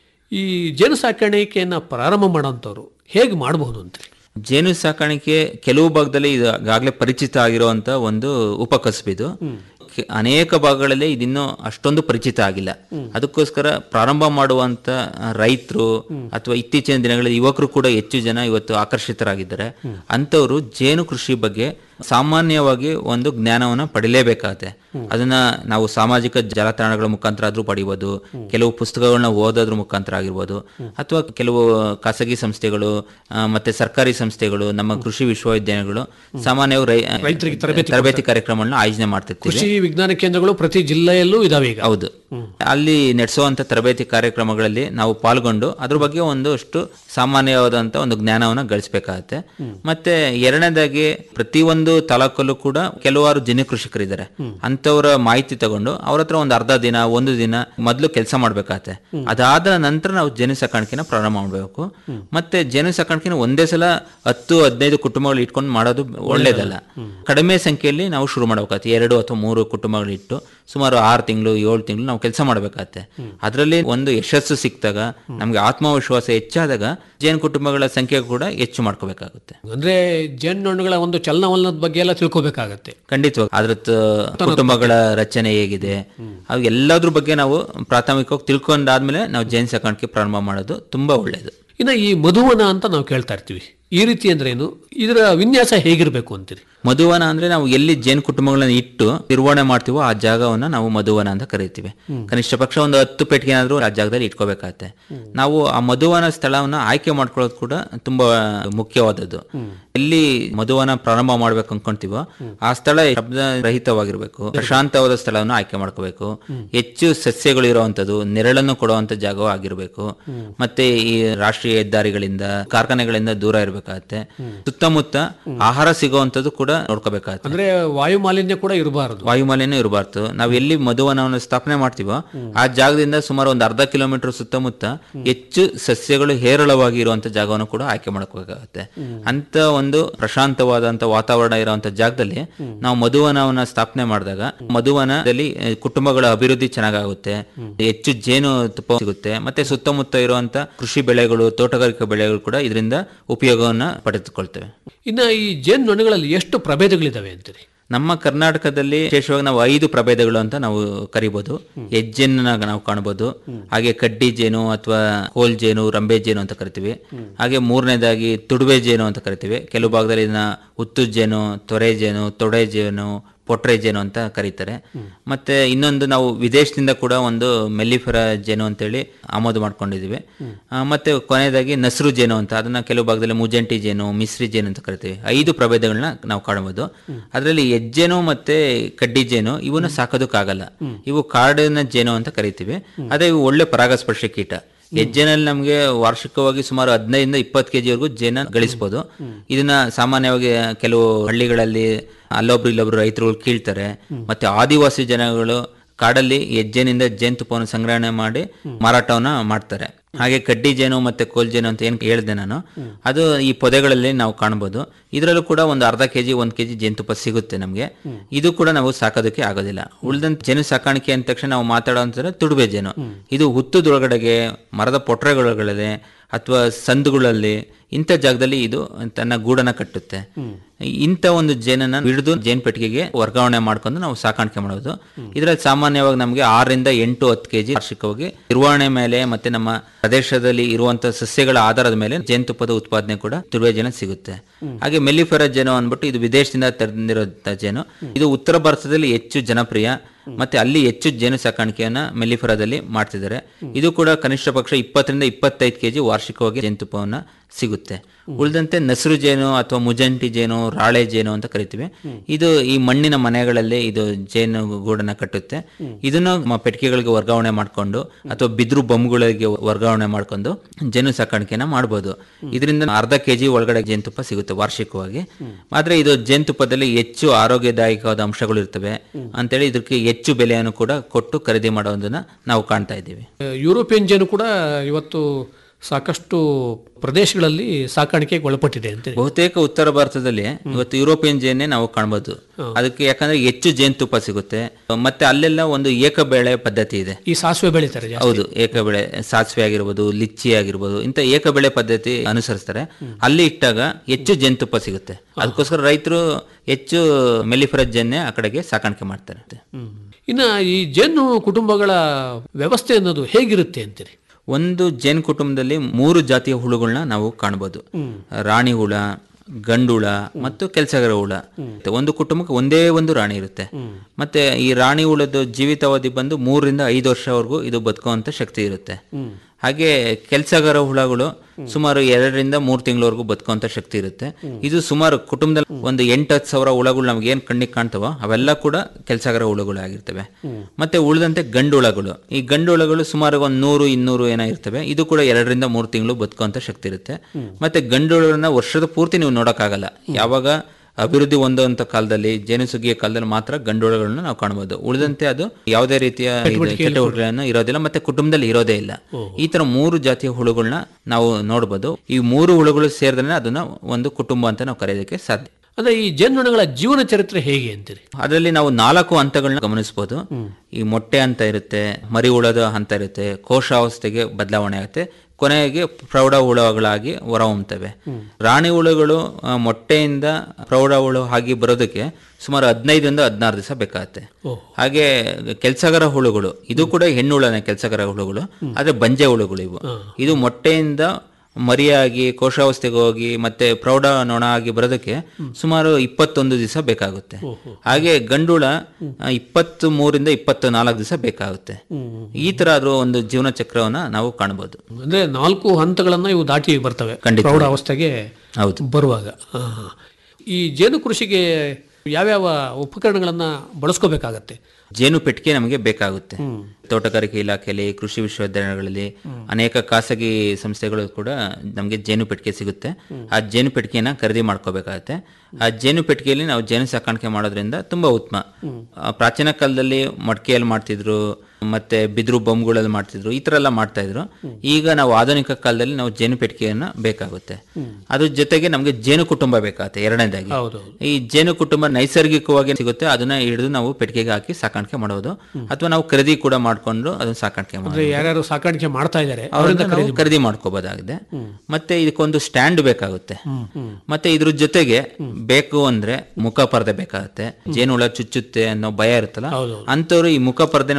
ಈ ಜೇನು ಸಾಕಾಣಿಕೆಯನ್ನ ಪ್ರಾರಂಭ ಮಾಡೋಂಥವ್ರು ಹೇಗೆ ಮಾಡಬಹುದು ಅಂತೀರಿ ಜೇನು ಸಾಕಾಣಿಕೆ ಕೆಲವು ಭಾಗದಲ್ಲಿ ಇದು ಈಗಾಗಲೇ ಪರಿಚಿತ ಆಗಿರುವಂತ ಒಂದು ಉಪಕಸಬಿದು ಕೆ- ಅನೇಕ ಭಾಗಗಳಲ್ಲಿ ಇದಿನ್ನೂ ಅಷ್ಟೊಂದು ಪರಿಚಿತ ಆಗಿಲ್ಲ ಅದಕ್ಕೋಸ್ಕರ ಪ್ರಾರಂಭ ಮಾಡುವಂತ ರೈತರು ಅಥವಾ ಇತ್ತೀಚಿನ ದಿನಗಳಲ್ಲಿ ಯುವಕರು ಕೂಡ ಹೆಚ್ಚು ಜನ ಇವತ್ತು ಆಕರ್ಷಿತರಾಗಿದ್ದಾರೆ ಅಂಥವ್ರು ಜೇನು ಕೃಷಿ ಬಗ್ಗೆ ಸಾಮಾನ್ಯವಾಗಿ ಒಂದು ಜ್ಞಾನವನ್ನು ಪಡಿಲೇಬೇಕಾಗತ್ತೆ ಅದನ್ನ ನಾವು ಸಾಮಾಜಿಕ ಜಾಲತಾಣಗಳ ಮುಖಾಂತರ ಆದ್ರೂ ಪಡಿಬೋದು ಕೆಲವು ಪುಸ್ತಕಗಳನ್ನ ಓದೋದ್ರ ಮುಖಾಂತರ ಆಗಿರ್ಬೋದು ಅಥವಾ ಕೆಲವು ಖಾಸಗಿ ಸಂಸ್ಥೆಗಳು ಆ, ಮತ್ತೆ ಸರ್ಕಾರಿ ಸಂಸ್ಥೆಗಳು ನಮ್ಮ ಕೃಷಿ ವಿಶ್ವವಿದ್ಯಾಲಯಗಳು ಸಾಮಾನ್ಯವಾಗಿ ರೈ- ರೈತರಿಗೆ ತರಬೇತಿ ತರಬೇತಿ ಕಾರ್ಯಕ್ರಮಗಳನ್ನ ಆಯೋಜನೆ ಮಾಡ್ತಿರ್ತೀವಿ ಕೃಷಿ ವಿಜ್ಞಾನ ಕೇಂದ್ರಗಳು ಪ್ರತಿ ಜಿಲ್ಲೆಯಲ್ಲೂ ಇದಾವೆ ಈಗ ಹೌದು ಅಲ್ಲಿ ನಡೆಸುವಂತ ತರಬೇತಿ ಕಾರ್ಯಕ್ರಮಗಳಲ್ಲಿ ನಾವು ಪಾಲ್ಗೊಂಡು ಅದ್ರ ಬಗ್ಗೆ ಒಂದಷ್ಟು ಸಾಮಾನ್ಯವಾದಂತ ಒಂದು ಜ್ಞಾನವನ್ನ ಗಳಿಸಬೇಕಾಗತ್ತೆ ಮತ್ತೆ ಎರಡನೇದಾಗಿ ಪ್ರತಿಯೊಂದು ತಾಲೂಕಲ್ಲೂ ಕೂಡ ಕೆಲವಾರು ಜನ ಕೃಷಿಕರಿದ್ದಾರೆ ಅಂತವರ ಮಾಹಿತಿ ತಗೊಂಡು ಅವ್ರ ಹತ್ರ ಒಂದು ಅರ್ಧ ದಿನ ಒಂದು ದಿನ ಮೊದಲು ಕೆಲಸ ಮಾಡ್ಬೇಕಾಗತ್ತೆ ಅದಾದ ನಂತರ ನಾವು ಜೇನು ಸಾಕಾಣಿಕೆನ ಪ್ರಾರಂಭ ಮಾಡಬೇಕು ಮತ್ತೆ ಜೇನು ಸಾಕಾಣಿಕೆನ ಒಂದೇ ಸಲ ಹತ್ತು ಹದಿನೈದು ಕುಟುಂಬಗಳು ಇಟ್ಕೊಂಡು ಮಾಡೋದು ಒಳ್ಳೇದಲ್ಲ ಕಡಿಮೆ ಸಂಖ್ಯೆಯಲ್ಲಿ ನಾವು ಶುರು ಮಾಡಬೇಕಾಗತ್ತೆ ಎರಡು ಅಥವಾ ಮೂರು ಕುಟುಂಬಗಳು ಇಟ್ಟು ಸುಮಾರು ಆರು ತಿಂಗಳು ಏಳು ತಿಂಗಳು ನಾವು ಕೆಲಸ ಮಾಡಬೇಕಾಗತ್ತೆ ಅದರಲ್ಲಿ ಒಂದು ಯಶಸ್ಸು ಸಿಕ್ಕಿದಾಗ ನಮ್ಗೆ ಆತ್ಮವಿಶ್ವಾಸ ಹೆಚ್ಚಾದಾಗ ಜೇನು ಕುಟುಂಬಗಳ ಸಂಖ್ಯೆ ಕೂಡ ಹೆಚ್ಚು ಮಾಡ್ಕೋಬೇಕಾಗುತ್ತೆ ಅಂದ್ರೆ ಜೇನುನೊಣಗಳ ಒಂದು ಚಲನವಲನದ ಬಗ್ಗೆ ಎಲ್ಲ ತಿಳ್ಕೊಬೇಕಾಗತ್ತೆ ಖಂಡಿತವಾಗಿ ಅದ್ರ ತ- ಕುಟುಂಬಗಳ ರಚನೆ ಹೇಗಿದೆ ಅವು ಎಲ್ಲದ್ರ ಬಗ್ಗೆ ನಾವು ಪ್ರಾಥಮಿಕವಾಗಿ ತಿಳ್ಕೊಂಡಾದ್ಮೇಲೆ ನಾವು ಜೇನು ಸಾಕಾಣಿಕೆ ಪ್ರಾರಂಭ ಮಾಡೋದು ತುಂಬಾ ಒಳ್ಳೆಯದು ಇನ್ನು ಈ ಮಧುವನ ಅಂತ ನಾವು ಕೇಳ್ತಾ ಇರ್ತೀವಿ ಈ ರೀತಿ ಅಂದ್ರೇನು ಇದರ ವಿನ್ಯಾಸ ಹೇಗಿರಬೇಕು ಅಂತೀರಿ ಮಧುವನ ಅಂದ್ರೆ ನಾವು ಎಲ್ಲಿ ಜೇನು ಕುಟುಂಬಗಳನ್ನ ಇಟ್ಟು ನಿರ್ವಹಣೆ ಮಾಡ್ತೀವೋ ಆ ಜಾಗವನ್ನ ನಾವು ಮಧುವನ ಅಂತ ಕರಿತೀವಿ ಕನಿಷ್ಠ ಪಕ್ಷ ಒಂದು ಹತ್ತು ಪೆಟ್ಟಿಗೆ ಏನಾದ್ರೂ ಆ ಜಾಗದಲ್ಲಿ ಇಟ್ಕೋಬೇಕಾಗತ್ತೆ ನಾವು ಆ ಮಧುವನ ಸ್ಥಳವನ್ನ ಆಯ್ಕೆ ಮಾಡ್ಕೊಳ್ಳೋದು ಕೂಡ ತುಂಬಾ ಮುಖ್ಯವಾದದ್ದು ಎಲ್ಲಿ ಮಧುವನ ಪ್ರಾರಂಭ ಮಾಡ್ಬೇಕು ಅನ್ಕೊಂತೀವೋ ಆ ಸ್ಥಳ ಶಬ್ದ ರಹಿತವಾಗಿರ್ಬೇಕು ಪ್ರಶಾಂತವಾದ ಸ್ಥಳವನ್ನು ಆಯ್ಕೆ ಮಾಡ್ಕೋಬೇಕು ಹೆಚ್ಚು ಸಸ್ಯಗಳು ಇರುವಂತದ್ದು ನೆರಳನ್ನು ಕೊಡುವಂತ ಜಾಗವೂ ಆಗಿರ್ಬೇಕು ಮತ್ತೆ ಈ ರಾಷ್ಟ್ರೀಯ ಹೆದ್ದಾರಿಗಳಿಂದ ಕಾರ್ಖಾನೆಗಳಿಂದ ದೂರ ಇರಬೇಕಾಗತ್ತೆ ಸುತ್ತಮುತ್ತ ಆಹಾರ ಸಿಗುವಂತದ್ದು ಕೂಡ ನೋಡ್ಕೋಬೇಕಾಗತ್ತೆ ಅಂದ್ರೆ ವಾಯು ಮಾಲಿನ್ಯ ಕೂಡ ಇರಬಾರದು ವಾಯುಮಾಲಿನ್ಯ ಇರಬಾರ್ದು ನಾವು ಎಲ್ಲಿ ಮಧುವನವನ್ನು ಸ್ಥಾಪನೆ ಮಾಡ್ತೀವೋ ಆ ಜಾಗದಿಂದ ಸುಮಾರು ಒಂದು ಅರ್ಧ ಕಿಲೋಮೀಟರ್ ಸುತ್ತಮುತ್ತ ಹೆಚ್ಚು ಸಸ್ಯಗಳು ಹೇರಳವಾಗಿ ಇರುವಂತ ಜಾಗವನ್ನು ಕೂಡ ಆಯ್ಕೆ ಮಾಡ್ಕೋಬೇಕಾಗತ್ತೆ ಅಂತ ಒಂದು ಪ್ರಶಾಂತವಾದಂತ ವಾತಾವರಣ ಇರುವಂತ ಜಾಗದಲ್ಲಿ ನಾವು ಮಧುವನವನ್ನ ಸ್ಥಾಪನೆ ಮಾಡಿದಾಗ ಮಧುವನದಲ್ಲಿ ಆ, ಕುಟುಂಬಗಳ ಅಭಿವೃದ್ಧಿ ಚೆನ್ನಾಗಾಗುತ್ತೆ ಹೆಚ್ಚು ಜೇನು ತುಪ್ಪ ಸಿಗುತ್ತೆ ಮತ್ತೆ ಸುತ್ತಮುತ್ತ ಇರುವಂತ ಕೃಷಿ ಬೆಳೆಗಳು ತೋಟಗಾರಿಕಾ ಬೆಳೆಗಳು ಕೂಡ ಇದರಿಂದ ಉಪಯೋಗವನ್ನ ಪಡೆದುಕೊಳ್ತೇವೆ ಇನ್ನು ಈ ಜೇನುನೊಣಗಳಲ್ಲಿ ಎಷ್ಟು ಪ್ರಭೇದಗಳಿದಾವೆ ಅಂತೀರಿ ನಮ್ಮ ಕರ್ನಾಟಕದಲ್ಲಿ ವಿಶೇಷವಾಗಿ ನಾವು ಐದು ಪ್ರಭೇದಗಳು ಅಂತ ನಾವು ಕರಿಬಹುದು ಹೆಜ್ಜೆನ್ನ ನಾವು ಕಾಣಬಹುದು ಹಾಗೆ ಕಡ್ಡಿ ಜೇನು ಅಥವಾ ಕೋಲ್ ಜೇನು ರಂಬೆ ಜೇನು ಅಂತ ಕರಿತೀವಿ ಹಾಗೆ ಮೂರನೇದಾಗಿ ತುಡುವೆ ಜೇನು ಅಂತ ಕರಿತೀವಿ ಕೆಲವು ಭಾಗದಲ್ಲಿ ಇದನ್ನ ಉತ್ತು ಜೇನು ತೊರೆ ಜೇನು ತೊಡೆ ಜೇನು ಪೊಟ್ರೆ ಜೇನು ಅಂತ ಕರೀತಾರೆ ಮತ್ತೆ ಇನ್ನೊಂದು ನಾವು ವಿದೇಶದಿಂದ ಕೂಡ ಒಂದು ಮೆಲ್ಲಿಫೆರ ಜೇನು ಅಂತೇಳಿ ಆಮದು ಮಾಡ್ಕೊಂಡಿದ್ದೀವಿ ಆ, ಮತ್ತೆ ಕೊನೆಯದಾಗಿ ನಸರು ಜೇನು ಅಂತ ಅದನ್ನ ಕೆಲವು ಭಾಗದಲ್ಲಿ ಮುಜಂಟಿ ಜೇನು ಮಿಸ್ರಿ ಜೇನು ಅಂತ ಕರಿತೀವಿ ಐದು ಪ್ರಭೇದಗಳನ್ನ ನಾವು ಕಾಣಬಹುದು ಅದರಲ್ಲಿ ಹೆಜ್ಜೇನು ಮತ್ತೆ ಕಡ್ಡಿ ಜೇನು ಇವನ್ನ ಸಾಕೋದಕ್ಕಾಗಲ್ಲ ಇವು ಕಾಡಿನ ಜೇನು ಅಂತ ಕರಿತೀವಿ ಅದೇ ಇವು ಒಳ್ಳೆ ಪರಾಗಸ್ಪರ್ಶ ಕೀಟ ಹೆಜ್ಜೆನಲ್ಲಿ ನಮಗೆ ವಾರ್ಷಿಕವಾಗಿ ಸುಮಾರು ಹದಿನೈದಿಂದ ಇಪ್ಪತ್ತು ಕೆ ಜಿವರೆಗೂ ಜೇನ ಗಳಿಸ್ಬೋದು ಇದನ್ನ ಸಾಮಾನ್ಯವಾಗಿ ಕೆಲವು ಹಳ್ಳಿಗಳಲ್ಲಿ ಅಲ್ಲೊಬ್ರು ಇಲ್ಲೊಬ್ರು ರೈತರುಗಳು ಕೀಳ್ತಾರೆ ಮತ್ತೆ ಆದಿವಾಸಿ ಜನಗಳು ಕಾಡಲ್ಲಿ ಹೆಜ್ಜೆನಿಂದ ಜೇನುತುಪ್ಪವನ್ನು ಸಂಗ್ರಹಣೆ ಮಾಡಿ ಮಾರಾಟವನ್ನ ಮಾಡ್ತಾರೆ ಹಾಗೆ ಕಡ್ಡಿ ಜೇನು ಮತ್ತೆ ಕೋಲ್ ಜೇನು ಅಂತ ಏನ್ ಹೇಳಿದೆ ನಾನು ಅದು ಈ ಪೊದೆಗಳಲ್ಲಿ ನಾವು ಕಾಣಬಹುದು ಇದರಲ್ಲೂ ಕೂಡ ಒಂದು ಅರ್ಧ ಕೆಜಿ ಒಂದ್ ಕೆಜಿ ಜೇನುತುಪ್ಪ ಸಿಗುತ್ತೆ ನಮಗೆ ಇದು ಕೂಡ ನಾವು ಸಾಕೋದಕ್ಕೆ ಆಗೋದಿಲ್ಲ ಉಳಿದಂತ ಜೇನು ಸಾಕಾಣಿಕೆ ಅಂದ ತಕ್ಷಣ ನಾವು ಮಾತಾಡೋ ತುಡುಬೆ ಜೇನು ಇದು ಹುತ್ತದೊಳಗಡೆಗೆ ಮರದ ಪೊಟ್ರೆಗಳೊಳಗಡೆ ಅಥವಾ ಸಂದುಗಳಲ್ಲಿ ಇಂಥ ಜಾಗದಲ್ಲಿ ಇದು ತನ್ನ ಗೂಡನ್ನ ಕಟ್ಟುತ್ತೆ ಇಂಥ ಒಂದು ಜೇನನ್ನ ಹಿಡಿದು ಜೇನು ಪೆಟ್ಟಿಗೆಗೆ ವರ್ಗಾವಣೆ ಮಾಡ್ಕೊಂಡು ನಾವು ಸಾಕಾಣಿಕೆ ಮಾಡೋದು ಇದರಲ್ಲಿ ಸಾಮಾನ್ಯವಾಗಿ ನಮಗೆ ಆರರಿಂದ ಎಂಟು ಹತ್ತು ಕೆಜಿ ವಾರ್ಷಿಕವಾಗಿ ನಿರ್ವಹಣೆ ಮೇಲೆ ಮತ್ತೆ ನಮ್ಮ ಪ್ರದೇಶದಲ್ಲಿ ಇರುವಂತಹ ಸಸ್ಯಗಳ ಆಧಾರದ ಮೇಲೆ ಜೇನುತುಪ್ಪದ ಉತ್ಪಾದನೆ ಕೂಡ ತುಳುವೆ ಜೇನು ಸಿಗುತ್ತೆ ಹಾಗೆ ಮೆಲ್ಲಿಫೆರ ಜೇನು ಅಂದ್ಬಿಟ್ಟು ಇದು ವಿದೇಶದಿಂದ ತಂದಿರೋಂಥ ಜೇನು ಇದು ಉತ್ತರ ಭಾರತದಲ್ಲಿ ಹೆಚ್ಚು ಜನಪ್ರಿಯ ಮತ್ತೆ ಅಲ್ಲಿ ಹೆಚ್ಚು ಜೇನು ಸಾಕಾಣಿಕೆಯನ್ನ ಮೆಲ್ಲಿಫೆರಾದಲ್ಲಿ ಮಾಡ್ತಿದ್ದಾರೆ ಇದು ಕೂಡ ಕನಿಷ್ಠ ಪಕ್ಷ ಇಪ್ಪತ್ತರಿಂದ ಇಪ್ಪತ್ತೈದು ಕೆಜಿ ವಾರ್ಷಿಕವಾಗಿ ಜೇನುತುಪ್ಪವನ್ನ ಸಿಗುತ್ತೆ ಉಳಿದಂತೆ ನಸರು ಜೇನು ಅಥವಾ ಮುಜಂಟಿ ಜೇನು ರಾಳೆ ಜೇನು ಅಂತ ಕರಿತೀವಿ ಇದು ಈ ಮಣ್ಣಿನ ಮನೆಗಳಲ್ಲಿ ಇದು ಜೇನು ಗೂಡನ್ನ ಕಟ್ಟುತ್ತೆ ಇದನ್ನು ನಮ್ಮ ಪೆಟ್ಟಿಗೆಗಳಿಗೆ ವರ್ಗಾವಣೆ ಮಾಡ್ಕೊಂಡು ಅಥವಾ ಬಿದ್ರು ಬೊಂಬುಗಳಿಗೆ ವರ್ಗಾವಣೆ ಮಾಡ್ಕೊಂಡು ಜೇನು ಸಾಕಾಣಿಕೆನ ಮಾಡ್ಬೋದು ಇದರಿಂದ ಅರ್ಧ ಕೆಜಿ ಒಳಗಡೆ ಜೇನುತುಪ್ಪ ಸಿಗುತ್ತೆ ವಾರ್ಷಿಕವಾಗಿ ಆದ್ರೆ ಇದು ಜೇನುತುಪ್ಪದಲ್ಲಿ ಹೆಚ್ಚು ಆರೋಗ್ಯದಾಯಕವಾದ ಅಂಶಗಳು ಇರ್ತವೆ ಅಂತೇಳಿ ಇದಕ್ಕೆ ಹೆಚ್ಚು ಬೆಲೆಯನ್ನು ಕೂಡ ಕೊಟ್ಟು ಖರೀದಿ ಮಾಡೋದನ್ನ ನಾವು ಕಾಣ್ತಾ ಇದ್ದೀವಿ ಯುರೋಪಿಯನ್ ಜೇನು ಕೂಡ ಇವತ್ತು ಸಾಕಷ್ಟು ಪ್ರದೇಶಗಳಲ್ಲಿ ಸಾಕಾಣಿಕೆಗೆ ಒಳಪಟ್ಟಿದೆ ಅಂತ ಬಹುತೇಕ ಉತ್ತರ ಭಾರತದಲ್ಲಿ ಇವತ್ತು ಯುರೋಪಿಯನ್ ಜೇನೆ ನಾವು ಕಾಣಬಹುದು ಅದಕ್ಕೆ ಯಾಕಂದ್ರೆ ಹೆಚ್ಚು ಜೇನುತುಪ್ಪ ಸಿಗುತ್ತೆ ಮತ್ತೆ ಅಲ್ಲೆಲ್ಲ ಒಂದು ಏಕ ಬೆಳೆ ಪದ್ಧತಿ ಇದೆ ಈ ಸಾಸಿವೆ ಬೆಳೀತಾರೆ ಜಾಸ್ತಿ. ಹೌದು ಏಕ ಬೆಳೆ ಸಾಸಿವೆ ಆಗಿರ್ಬೋದು ಲಿಚ್ಚಿ ಆಗಿರ್ಬೋದು ಇಂಥ ಏಕ ಬೆಳೆ ಪದ್ಧತಿ ಅನುಸರಿಸ್ತಾರೆ ಅಲ್ಲಿ ಇಟ್ಟಾಗ ಹೆಚ್ಚು ಜೇನುತುಪ್ಪ ಸಿಗುತ್ತೆ ಅದಕ್ಕೋಸ್ಕರ ರೈತರು ಹೆಚ್ಚು ಮೆಲಿಫರಸ್ ಜೇನ್ನೇ ಆ ಕಡೆಗೆ ಸಾಕಾಣಿಕೆ ಮಾಡ್ತಾರೆ ಹ್ಮ್. ಇನ್ನ ಈ ಜೇನು ಕುಟುಂಬಗಳ ವ್ಯವಸ್ಥೆ ಅನ್ನೋದು ಹೇಗಿರುತ್ತೆ ಅಂತೀರಿ ಒಂದು ಜೇನು ಕುಟುಂಬದಲ್ಲಿ ಮೂರು ಜಾತಿಯ ಹುಳುಗಳನ್ನ ನಾವು ಕಾಣಬಹುದು ರಾಣಿ ಹುಳ ಗಂಡು ಹುಳ ಮತ್ತು ಕೆಲಸಗಾರ ಹುಳ ಮತ್ತೆ ಒಂದು ಕುಟುಂಬಕ್ಕೆ ಒಂದೇ ಒಂದು ರಾಣಿ ಇರುತ್ತೆ ಮತ್ತೆ ಈ ರಾಣಿ ಹುಳದ ಜೀವಿತಾವಧಿ ಬಂದು ಮೂರರಿಂದ ಐದು ವರ್ಷವರೆಗೂ ಇದು ಬದುಕುವಂತ ಶಕ್ತಿ ಇರುತ್ತೆ ಹಾಗೆ ಕೆಲಸಗಾರ ಹುಳಗಳು ಸುಮಾರು ಎರಡರಿಂದ ಮೂರು ತಿಂಗಳವರೆಗೂ ಬದುಕುವಂತ ಶಕ್ತಿ ಇರುತ್ತೆ ಇದು ಸುಮಾರು ಕುಟುಂಬದಲ್ಲಿ ಒಂದು ಎಂಟು ಹತ್ತು ಸಾವಿರ ಹುಳಗಳು ನಮ್ಗೆ ಏನ್ ಕಣ್ಣಿಗೆ ಕಾಣ್ತವೋ ಅವೆಲ್ಲ ಕೂಡ ಕೆಲಸಗಾರ ಹುಳುಗಳು ಆಗಿರ್ತವೆ ಮತ್ತೆ ಉಳಿದಂತೆ ಗಂಡು ಹುಳಗಳು ಈ ಗಂಡು ಹುಳಗಳು ಸುಮಾರು ಒಂದು ನೂರು ಇನ್ನೂರು ಏನೋ ಇರ್ತವೆ ಇದು ಕೂಡ ಎರಡರಿಂದ ಮೂರು ತಿಂಗಳು ಬದುಕುವಂತ ಶಕ್ತಿ ಇರುತ್ತೆ ಮತ್ತೆ ಗಂಡು ಹುಳುಗಳನ್ನ ವರ್ಷದ ಪೂರ್ತಿ ನೀವು ನೋಡೋಕ್ಕಾಗಲ್ಲ ಯಾವಾಗ ಅಭಿವೃದ್ಧಿ ಹೊಂದುವಂತ ಕಾಲದಲ್ಲಿ ಜೇನುಸುಗ್ಗಿಯ ಕಾಲದಲ್ಲಿ ಮಾತ್ರ ಗಂಡೋಳಗಳನ್ನ ನಾವು ಕಾಣಬಹುದು ಉಳಿದಂತೆ ಅದು ಯಾವುದೇ ರೀತಿಯ ಇದು ಚಟುವಟಿಕೆಗಳನ್ನು ಇರೋದಿಲ್ಲ ಮತ್ತೆ ಕುಟುಂಬದಲ್ಲಿ ಇರೋದೇ ಇಲ್ಲ ಈ ತರ ಮೂರು ಜಾತಿಯ ಹುಳುಗಳನ್ನ ನಾವು ನೋಡಬಹುದು ಈ ಮೂರು ಹುಳುಗಳು ಸೇರಿದ್ರೆ ಅದನ್ನ ಒಂದು ಕುಟುಂಬ ಅಂತ ನಾವು ಕರೆಯೋದಕ್ಕೆ ಸಾಧ್ಯ ಅಂದ್ರೆ ಈ ಜೇನುನೊಣಗಳ ಜೀವನ ಚರಿತ್ರೆ ಹೇಗೆ ಅಂತೀರಿ ಅದರಲ್ಲಿ ನಾವು ನಾಲ್ಕು ಹಂತಗಳನ್ನ ಗಮನಿಸಬಹುದು ಈ ಮೊಟ್ಟೆ ಅಂತ ಇರುತ್ತೆ ಮರಿ ಹುಳದ ಹಂತ ಇರುತ್ತೆ ಕೋಶಾವಸ್ಥೆಗೆ ಬದಲಾವಣೆ ಆಗುತ್ತೆ ಕೊನೆಗೆ ಪ್ರೌಢ ಹುಳುಗಳಾಗಿ ಹೊರಹೊಮ್ಮುತ್ತವೆ ರಾಣಿ ಹುಳುಗಳು ಆ, ಮೊಟ್ಟೆಯಿಂದ ಪ್ರೌಢ ಹುಳು ಆಗಿ ಬರೋದಕ್ಕೆ ಸುಮಾರು ಹದಿನೈದರಿಂದ ಹದಿನಾರು ದಿವಸ ಬೇಕಾಗುತ್ತೆ ಹಾಗೆ ಕೆಲಸಗಾರ ಹುಳುಗಳು ಇದು ಕೂಡ ಹೆಣ್ಣು ಹುಳನೇ ಕೆಲಸಗಾರ ಹುಳುಗಳು ಆದ್ರೆ ಬಂಜೆ ಹುಳುಗಳು ಇವು ಇದು ಮೊಟ್ಟೆಯಿಂದ ಮರಿಯಾಗಿ ಕೋಶಾವಸ್ಥೆಗೆ ಹೋಗಿ ಮತ್ತೆ ಪ್ರೌಢ ನೊಣ ಆಗಿ ಬರೋದಕ್ಕೆ ಸುಮಾರು ಇಪ್ಪತ್ತೊಂದು ದಿವಸ ಬೇಕಾಗುತ್ತೆ ಹಾಗೆ ಗಂಡುಳ ಇಪ್ಪತ್ತು ಮೂರಿಂದ ಇಪ್ಪತ್ತು ನಾಲ್ಕು ದಿವಸ ಬೇಕಾಗುತ್ತೆ ಈ ತರ ಆದ್ರೂ ಒಂದು ಜೀವನ ಚಕ್ರವನ್ನ ನಾವು ಕಾಣಬಹುದು ಅಂದ್ರೆ ನಾಲ್ಕು ಹಂತಗಳನ್ನ ಇವು ದಾಟಿ ಬರ್ತವೆ ಖಂಡಿತ. ಪ್ರೌಢಾವಸ್ಥೆಗೆ ಹೌದು ಬರುವಾಗ ಹಾ, ಹಾ. ಈ ಜೇನು ಕೃಷಿಗೆ ಯಾವ್ಯಾವ ಉಪಕರಣಗಳನ್ನ ಬಳಸ್ಕೋಬೇಕಾಗತ್ತೆ ಜೇನು ಪೆಟ್ಟಿಗೆ ನಮಗೆ ಬೇಕಾಗುತ್ತೆ ತೋಟಗಾರಿಕೆ ಇಲಾಖೆಯಲ್ಲಿ ಕೃಷಿ ವಿಶ್ವವಿದ್ಯಾಲಯಗಳಲ್ಲಿ ಅನೇಕ ಖಾಸಗಿ ಸಂಸ್ಥೆಗಳು ಕೂಡ ನಮಗೆ ಜೇನು ಪೆಟ್ಟಿಗೆ ಸಿಗುತ್ತೆ ಆ ಜೇನು ಪೆಟ್ಟಿಗೆನ ಖರೀದಿ ಮಾಡ್ಕೋಬೇಕಾಗತ್ತೆ ಆ ಜೇನು ಪೆಟ್ಟಿಗೆಯಲ್ಲಿ ನಾವು ಜೇನು ಸಾಕಾಣಿಕೆ ಮಾಡೋದ್ರಿಂದ ತುಂಬಾ ಉತ್ತಮ ಆ, ಪ್ರಾಚೀನ ಕಾಲದಲ್ಲಿ ಮಡಿಕೆಯಲ್ಲಿ ಮಾಡ್ತಿದ್ರು ಮತ್ತೆ ಬಿದಿರು ಬೊಂಬುಗಳಲ್ಲಿ ಮಾಡ್ತಿದ್ರು ಈ ತರ ಎಲ್ಲ ಮಾಡ್ತಾ ಇದ್ರು ಈಗ ನಾವು ಆಧುನಿಕ ಕಾಲದಲ್ಲಿ ನಾವು ಜೇನು ಪೆಟ್ಟಿಗೆಯನ್ನ ಬೇಕಾಗುತ್ತೆ ಅದ್ರ ಜೊತೆಗೆ ನಮಗೆ ಜೇನು ಕುಟುಂಬ ಬೇಕಾಗುತ್ತೆ ಎರಡನೇದಾಗಿ ಹೌದು ಈ ಜೇನು ಕುಟುಂಬ ನೈಸರ್ಗಿಕವಾಗಿ ಸಿಗುತ್ತೆ ಅದನ್ನ ಹಿಡಿದು ನಾವು ಪೆಟ್ಟಿಗೆಗೆ ಹಾಕಿ ಸಾಕಾಣಿಕೆ ಮಾಡೋದು ಅಥವಾ ನಾವು ಖರೀದಿ ಕೂಡ ಮಾಡ್ಕೊಂಡು ಅದನ್ನ ಸಾಕಾಣಿಕೆ ಮಾಡೋದು ಅಂದ್ರೆ ಯಾರ್ಯಾರು ಸಾಕಾಣಿಕೆ ಮಾಡ್ತಾ ಇದ್ದಾರೆ ಅವರಿಂದ ನಾವು ಖರೀದಿ ಮಾಡ್ಕೋಬಹುದಾಗಿದೆ ಮತ್ತೆ ಇದಕ್ಕೊಂದು ಸ್ಟ್ಯಾಂಡ್ ಬೇಕಾಗುತ್ತೆ ಮತ್ತೆ ಇದ್ರ ಜೊತೆಗೆ ಬೇಕು ಅಂದ್ರೆ ಮುಖ ಪರ್ದೆ ಬೇಕಾಗುತ್ತೆ ಜೇನುಹುಳ ಚುಚ್ಚುತ್ತೆ ಅನ್ನೋ ಭಯ ಇರುತ್ತಲ್ಲ ಹೌದು. ಅಂತವ್ರು ಈ ಮುಖ ಪರ್ದೆನ ಉಪಯೋಗಿಸ್ಕೊಳ್ಳೋದು